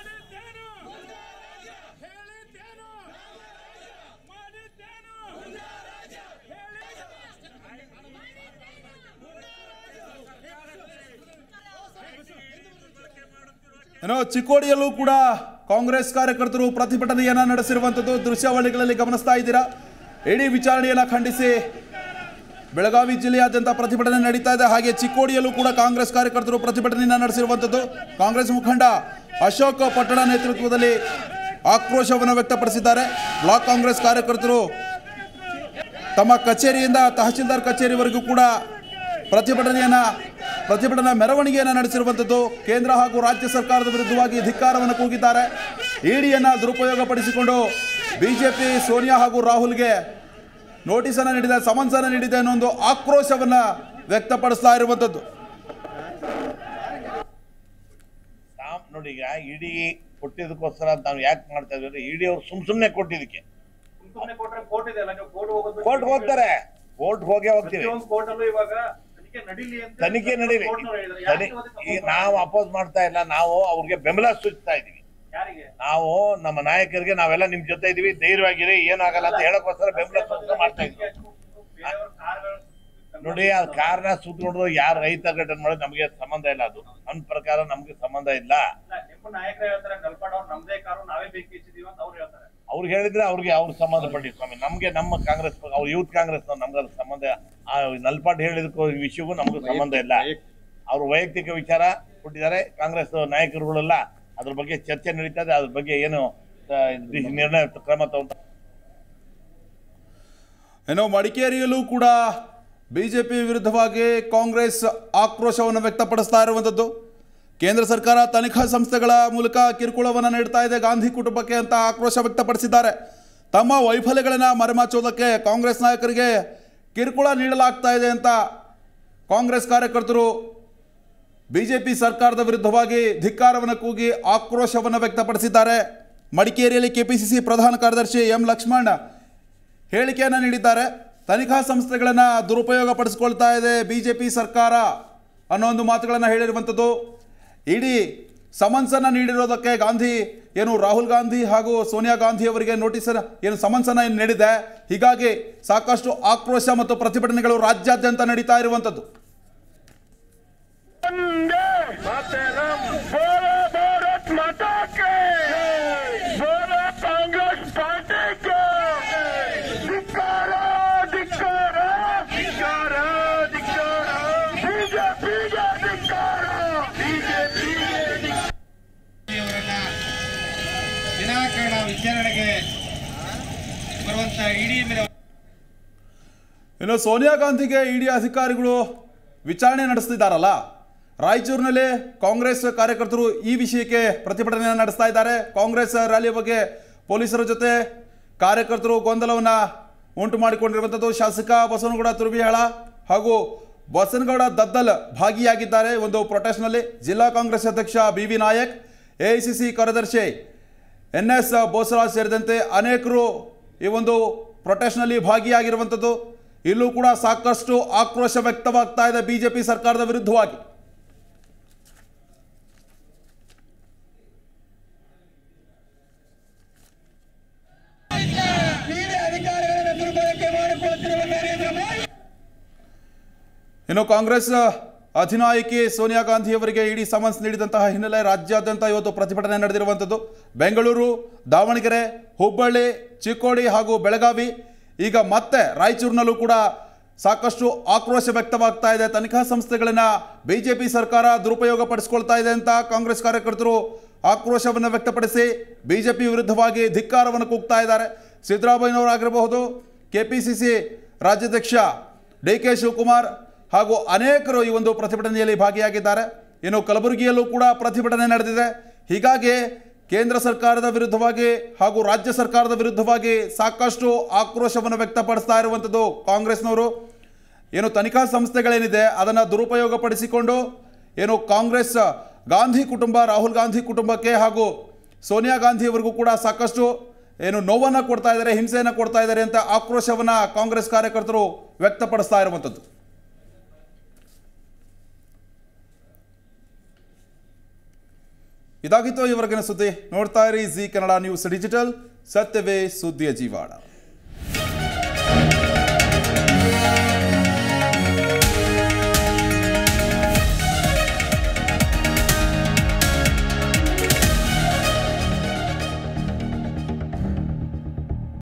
ಏನೋ ಚಿಕ್ಕೋಡಿಯಲ್ಲೂ ಕೂಡ ಕಾಂಗ್ರೆಸ್ ಕಾರ್ಯಕರ್ತರು ಪ್ರತಿಭಟನೆಯನ್ನ ನಡೆಸಿರುವಂಥದ್ದು ದೃಶ್ಯಾವಳಿಗಳಲ್ಲಿ ಗಮನಿಸ್ತಾ ಇದ್ದೀರಾ ಇಡೀ ವಿಚಾರಣೆಯನ್ನ ಖಂಡಿಸಿ ಬೆಳಗಾವಿ ಜಿಲ್ಲೆಯಾದ್ಯಂತ ಪ್ರತಿಭಟನೆ ನಡೀತಾ ಇದೆ ಹಾಗೆ ಚಿಕ್ಕೋಡಿಯಲ್ಲೂ ಕೂಡ ಕಾಂಗ್ರೆಸ್ ಕಾರ್ಯಕರ್ತರು ಪ್ರತಿಭಟನೆಯನ್ನು ನಡೆಸಿರುವಂಥದ್ದು ಕಾಂಗ್ರೆಸ್ ಮುಖಂಡ ಅಶೋಕ್ ಪಟ್ಟಣ ನೇತೃತ್ವದಲ್ಲಿ ಆಕ್ರೋಶವನ್ನು ವ್ಯಕ್ತಪಡಿಸಿದ್ದಾರೆ ಬ್ಲಾಕ್ ಕಾಂಗ್ರೆಸ್ ಕಾರ್ಯಕರ್ತರು ತಮ್ಮ ಕಚೇರಿಯಿಂದ ತಹಶೀಲ್ದಾರ್ ಕಚೇರಿವರೆಗೂ ಕೂಡ ಪ್ರತಿಭಟನೆಯನ್ನ ಪ್ರತಿಭಟನಾ ಮೆರವಣಿಗೆಯನ್ನು ನಡೆಸಿರುವಂಥದ್ದು ಕೇಂದ್ರ ಹಾಗೂ ರಾಜ್ಯ ಸರ್ಕಾರದ ವಿರುದ್ಧವಾಗಿ ಧಿಕ್ಕಾರವನ್ನು ಕೂಗಿದ್ದಾರೆ ಇಡಿಯನ್ನು ದುರುಪಯೋಗಪಡಿಸಿಕೊಂಡು ಬಿಜೆಪಿ ಸೋನಿಯಾ ಹಾಗೂ ರಾಹುಲ್ಗೆ ನೋಟಿಸನ್ನು ನೀಡಿದೆ ಸಮನ್ಸನ್ನು ನೀಡಿದೆ ಅನ್ನೋ ಒಂದು ಆಕ್ರೋಶವನ್ನು ವ್ಯಕ್ತಪಡಿಸ್ತಾ ಇರುವಂಥದ್ದು ತಾವ್ ನೋಡಿ ಈಗ ಇಡಿ ಕೊಟ್ಟಿದ್ದಕ್ಕೋಸ್ಕರ ನಾವು ಯಾಕೆ ಮಾಡ್ತಾ ಇದ್ವಿ ಅಂದ್ರೆ ಇಡಿ ಅವ್ರು ಸುಮ್ ಸುಮ್ನೆ ಕೊಟ್ಟಿದ್ದಕ್ಕೆ ಕೋರ್ಟ್ ಹೋಗ್ತಾರೆ ಕೋರ್ಟ್ ಹೋಗೇ ಹೋಗ್ತೀವಿ ತನಿಖೆ ನಡೀಲಿ ತನಿ- ಈಗ ನಾವು ಅಪೋಸ್ ಮಾಡ್ತಾ ಇಲ್ಲ ನಾವು ಅವ್ರಿಗೆ ಬೆಂಬಲ ಸೂಚಿಸ್ತಾ ಇದೀವಿ ನಾವು ನಮ್ಮ ನಾಯಕರಿಗೆ ನಾವೆಲ್ಲ ನಿಮ್ ಜೊತೆ ಇದೀವಿ ಧೈರ್ಯವಾಗಿರಿ ಏನಾಗಲ್ಲ ಅಂತ ಹೇಳಕ್ಕೋಸ್ಕರ ಬೆಂಬಲ ಸೂಚನೆ ಮಾಡ್ತಾ ಇದ್ವಿ ನೋಡಿ ಆ ಕಾರಣ ಸುತ್ತಕೊಂಡು ಯಾರು ರೈತ ಘಟನೆ ಮಾಡೋದು ನಮಗೆ ಸಂಬಂಧ ಇಲ್ಲ ಅದು ನನ್ನ ಪ್ರಕಾರ ನಮ್ಗೆ ಸಂಬಂಧ ಇಲ್ಲ ಅವ್ರು ಹೇಳಿದ್ರೆ ಅವ್ರಿಗೆ ಅವ್ರ ಸಂಬಂಧ ಪಟ್ಟಿ ಸ್ವಾಮಿ ನಮ್ಗೆ ನಮ್ಮ ಕಾಂಗ್ರೆಸ್ ಅವ್ರ ಯೂತ್ ಕಾಂಗ್ರೆಸ್ ನಮ್ಗೆ ಅದು ಸಂಬಂಧ ಆ ನಲ್ಪಾಟ್ ಹೇಳಿದಕ್ಕೂ ಈ ವಿಷಯಕ್ಕೂ ನಮಗೂ ಸಂಬಂಧ ಇಲ್ಲ ಅವ್ರ ವೈಯಕ್ತಿಕ ವಿಚಾರ ಕೊಟ್ಟಿದ್ದಾರೆ ಕಾಂಗ್ರೆಸ್ ನಾಯಕರುಗಳೆಲ್ಲ ಅದ್ರ ಬಗ್ಗೆ ಚರ್ಚೆ ನಡೀತಾ ಇದೆ ಅದ್ರ ಬಗ್ಗೆ ಏನು ಆ, ನಿರ್ಣಯ ಕ್ರಮ ತಗೊಂತ ಇನ್ನು ಮಡಿಕೇರಿಯಲ್ಲೂ ಕೂಡ ಬಿಜೆಪಿ ವಿರುದ್ಧವಾಗಿ ಕಾಂಗ್ರೆಸ್ ಆಕ್ರೋಶವನ್ನು ವ್ಯಕ್ತಪಡಿಸ್ತಾ ಇರುವಂಥದ್ದು ಕೇಂದ್ರ ಸರ್ಕಾರ ತನಿಖಾ ಸಂಸ್ಥೆಗಳ ಮೂಲಕ ಕಿರುಕುಳವನ್ನು ನೀಡ್ತಾ ಇದೆ ಗಾಂಧಿ ಕುಟುಂಬಕ್ಕೆ ಅಂತ ಆಕ್ರೋಶ ವ್ಯಕ್ತಪಡಿಸಿದ್ದಾರೆ ತಮ್ಮ ವೈಫಲ್ಯಗಳನ್ನು ಮರೆಮಾಚೋದಕ್ಕೆ ಕಾಂಗ್ರೆಸ್ ನಾಯಕರಿಗೆ ಕಿರುಕುಳ ನೀಡಲಾಗ್ತಾ ಇದೆ ಅಂತ ಕಾಂಗ್ರೆಸ್ ಕಾರ್ಯಕರ್ತರು ಬಿಜೆಪಿ ಸರ್ಕಾರದ ವಿರುದ್ಧವಾಗಿ ಧಿಕ್ಕಾರವನ್ನು ಕೂಗಿ ಆಕ್ರೋಶವನ್ನು ವ್ಯಕ್ತಪಡಿಸಿದ್ದಾರೆ ಮಡಿಕೇರಿಯಲ್ಲಿ ಕೆಪಿಸಿಸಿ ಪ್ರಧಾನ ಕಾರ್ಯದರ್ಶಿ ಎಂ ಲಕ್ಷ್ಮಣ್ ಹೇಳಿಕೆಯನ್ನು ನೀಡಿದ್ದಾರೆ ತನಿಖಾ ಸಂಸ್ಥೆಗಳನ್ನು ದುರುಪಯೋಗ ಪಡಿಸ್ಕೊಳ್ತಾ ಇದೆ ಬಿಜೆಪಿ ಸರ್ಕಾರ ಅನ್ನೋ ಒಂದು ಮಾತುಗಳನ್ನು ಹೇಳಿರುವಂಥದ್ದು ಇಡೀ ಸಮನ್ಸನ್ನು ನೀಡಿರೋದಕ್ಕೆ ಗಾಂಧಿ ಏನು ರಾಹುಲ್ ಗಾಂಧಿ ಹಾಗೂ ಸೋನಿಯಾ ಗಾಂಧಿ ಅವರಿಗೆ ನೋಟಿಸ್ ಏನು ಸಮನ್ಸನ್ನು ಏನು ನೀಡಿದೆ ಹೀಗಾಗಿ ಸಾಕಷ್ಟು ಆಕ್ರೋಶ ಮತ್ತು ಪ್ರತಿಭಟನೆಗಳು ರಾಜ್ಯಾದ್ಯಂತ ನಡೀತಾ ಇರುವಂಥದ್ದು ವಿನಾಕಾರಣ ವಿಚಾರಣೆಗೆ ಬರುವಂತ ಇಡೀ ಮೇಲೆ ಇನ್ನು ಸೋನಿಯಾ ಗಾಂಧಿಗೆ ಇಡಿ ಅಧಿಕಾರಿಗಳು ವಿಚಾರಣೆ ನಡೆಸ್ತಿದ್ದಾರಲ್ಲ ರಾಯಚೂರಿನಲ್ಲಿ ಕಾಂಗ್ರೆಸ್ ಕಾರ್ಯಕರ್ತರು ಈ ವಿಷಯಕ್ಕೆ ಪ್ರತಿಭಟನೆಯನ್ನು ನಡೆಸ್ತಾ ಇದ್ದಾರೆ ಕಾಂಗ್ರೆಸ್ ರ್ಯಾಲಿಯ ಬಗ್ಗೆ ಪೊಲೀಸರ ಜೊತೆ ಕಾರ್ಯಕರ್ತರು ಗೊಂದಲವನ್ನು ಉಂಟು ಮಾಡಿಕೊಂಡಿರುವಂಥದ್ದು ಶಾಸಕ ಬಸವನಗೌಡ ತುರ್ಬಿಹಾಳ ಹಾಗೂ ಬಸನಗೌಡ ದದ್ದಲ್ ಭಾಗಿಯಾಗಿದ್ದಾರೆ ಒಂದು ಪ್ರೊಟೆಸ್ಟ್ನಲ್ಲಿ ಜಿಲ್ಲಾ ಕಾಂಗ್ರೆಸ್ ಅಧ್ಯಕ್ಷ B V Nayak A I C C ಕಾರ್ಯದರ್ಶಿ ಎನ್ ಎಸ್ ಬೋಸರಾಜ್ ಸೇರಿದಂತೆ ಅನೇಕರು ಈ ಒಂದು ಪ್ರೊಟೆಸ್ಟ್ನಲ್ಲಿ ಭಾಗಿಯಾಗಿರುವಂಥದ್ದು ಇಲ್ಲೂ ಕೂಡ ಸಾಕಷ್ಟು ಆಕ್ರೋಶ ವ್ಯಕ್ತವಾಗ್ತಾ ಇದೆ ಬಿಜೆಪಿ ಸರ್ಕಾರದ ವಿರುದ್ಧವಾಗಿ ಇನ್ನು ಕಾಂಗ್ರೆಸ್ ಅಧಿನಾಯಕಿ ಸೋನಿಯಾ ಗಾಂಧಿ ಅವರಿಗೆ ಇಡೀ ಸಮನ್ಸ್ ನೀಡಿದಂತಹ ಹಿನ್ನೆಲೆ ರಾಜ್ಯಾದ್ಯಂತ ಇವತ್ತು ಪ್ರತಿಭಟನೆ ನಡೆದಿರುವಂಥದ್ದು ಬೆಂಗಳೂರು ದಾವಣಗೆರೆ ಹುಬ್ಬಳ್ಳಿ ಚಿಕ್ಕೋಡಿ ಹಾಗೂ ಬೆಳಗಾವಿ ಈಗ ಮತ್ತೆ ರಾಯಚೂರಿನಲ್ಲೂ ಕೂಡ ಸಾಕಷ್ಟು ಆಕ್ರೋಶ ವ್ಯಕ್ತವಾಗ್ತಾ ಇದೆ ತನಿಖಾ ಸಂಸ್ಥೆಗಳನ್ನ ಬಿಜೆಪಿ ಸರ್ಕಾರ ದುರುಪಯೋಗ ಪಡಿಸ್ಕೊಳ್ತಾ ಇದೆ ಅಂತ ಕಾಂಗ್ರೆಸ್ ಕಾರ್ಯಕರ್ತರು ಆಕ್ರೋಶವನ್ನು ವ್ಯಕ್ತಪಡಿಸಿ ಬಿಜೆಪಿ ವಿರುದ್ಧವಾಗಿ ಧಿಕ್ಕಾರವನ್ನು ಕೂಗ್ತಾ ಇದ್ದಾರೆ ಸಿದ್ದರಾಮಯ್ಯನವರಾಗಿರಬಹುದು ಕೆಪಿಸಿಸಿ ರಾಜ್ಯಾಧ್ಯಕ್ಷ ಡಿ ಕೆ ಶಿವಕುಮಾರ್ ಹಾಗೂ ಅನೇಕರು ಈ ಒಂದು ಪ್ರತಿಭಟನೆಯಲ್ಲಿ ಭಾಗಿಯಾಗಿದ್ದಾರೆ ಇನ್ನು ಕಲಬುರಗಿಯಲ್ಲೂ ಕೂಡ ಪ್ರತಿಭಟನೆ ನಡೆದಿದೆ ಹೀಗಾಗಿ ಕೇಂದ್ರ ಸರ್ಕಾರದ ವಿರುದ್ಧವಾಗಿ ಹಾಗೂ ರಾಜ್ಯ ಸರ್ಕಾರದ ವಿರುದ್ಧವಾಗಿ ಸಾಕಷ್ಟು ಆಕ್ರೋಶವನ್ನು ವ್ಯಕ್ತಪಡಿಸ್ತಾ ಇರುವಂಥದ್ದು ಕಾಂಗ್ರೆಸ್ನವರು ಏನು ತನಿಖಾ ಸಂಸ್ಥೆಗಳೇನಿದೆ ಅದನ್ನು ದುರುಪಯೋಗಪಡಿಸಿಕೊಂಡು ಏನು ಕಾಂಗ್ರೆಸ್ ಗಾಂಧಿ ಕುಟುಂಬ ರಾಹುಲ್ ಗಾಂಧಿ ಕುಟುಂಬಕ್ಕೆ ಹಾಗೂ ಸೋನಿಯಾ ಗಾಂಧಿಯವರಿಗೂ ಕೂಡ ಸಾಕಷ್ಟು ಏನು ನೋವನ್ನು ಕೊಡ್ತಾ ಇದ್ದಾರೆ ಹಿಂಸೆಯನ್ನು ಕೊಡ್ತಾ ಇದ್ದಾರೆ ಅಂತ ಆಕ್ರೋಶವನ್ನು ಕಾಂಗ್ರೆಸ್ ಕಾರ್ಯಕರ್ತರು ವ್ಯಕ್ತಪಡಿಸ್ತಾ ಇರುವಂಥದ್ದು ಇದಾಗಿತ್ತು ಇವರೆಗಿನ ಸುದ್ದಿ ನೋಡ್ತಾ ಇರಿ ಜಿ ಕನ್ನಡ ನ್ಯೂಸ್ ಡಿಜಿಟಲ್ ಸತ್ಯವೇ ಸುದ್ದಿಯ ಜೀವಾಡ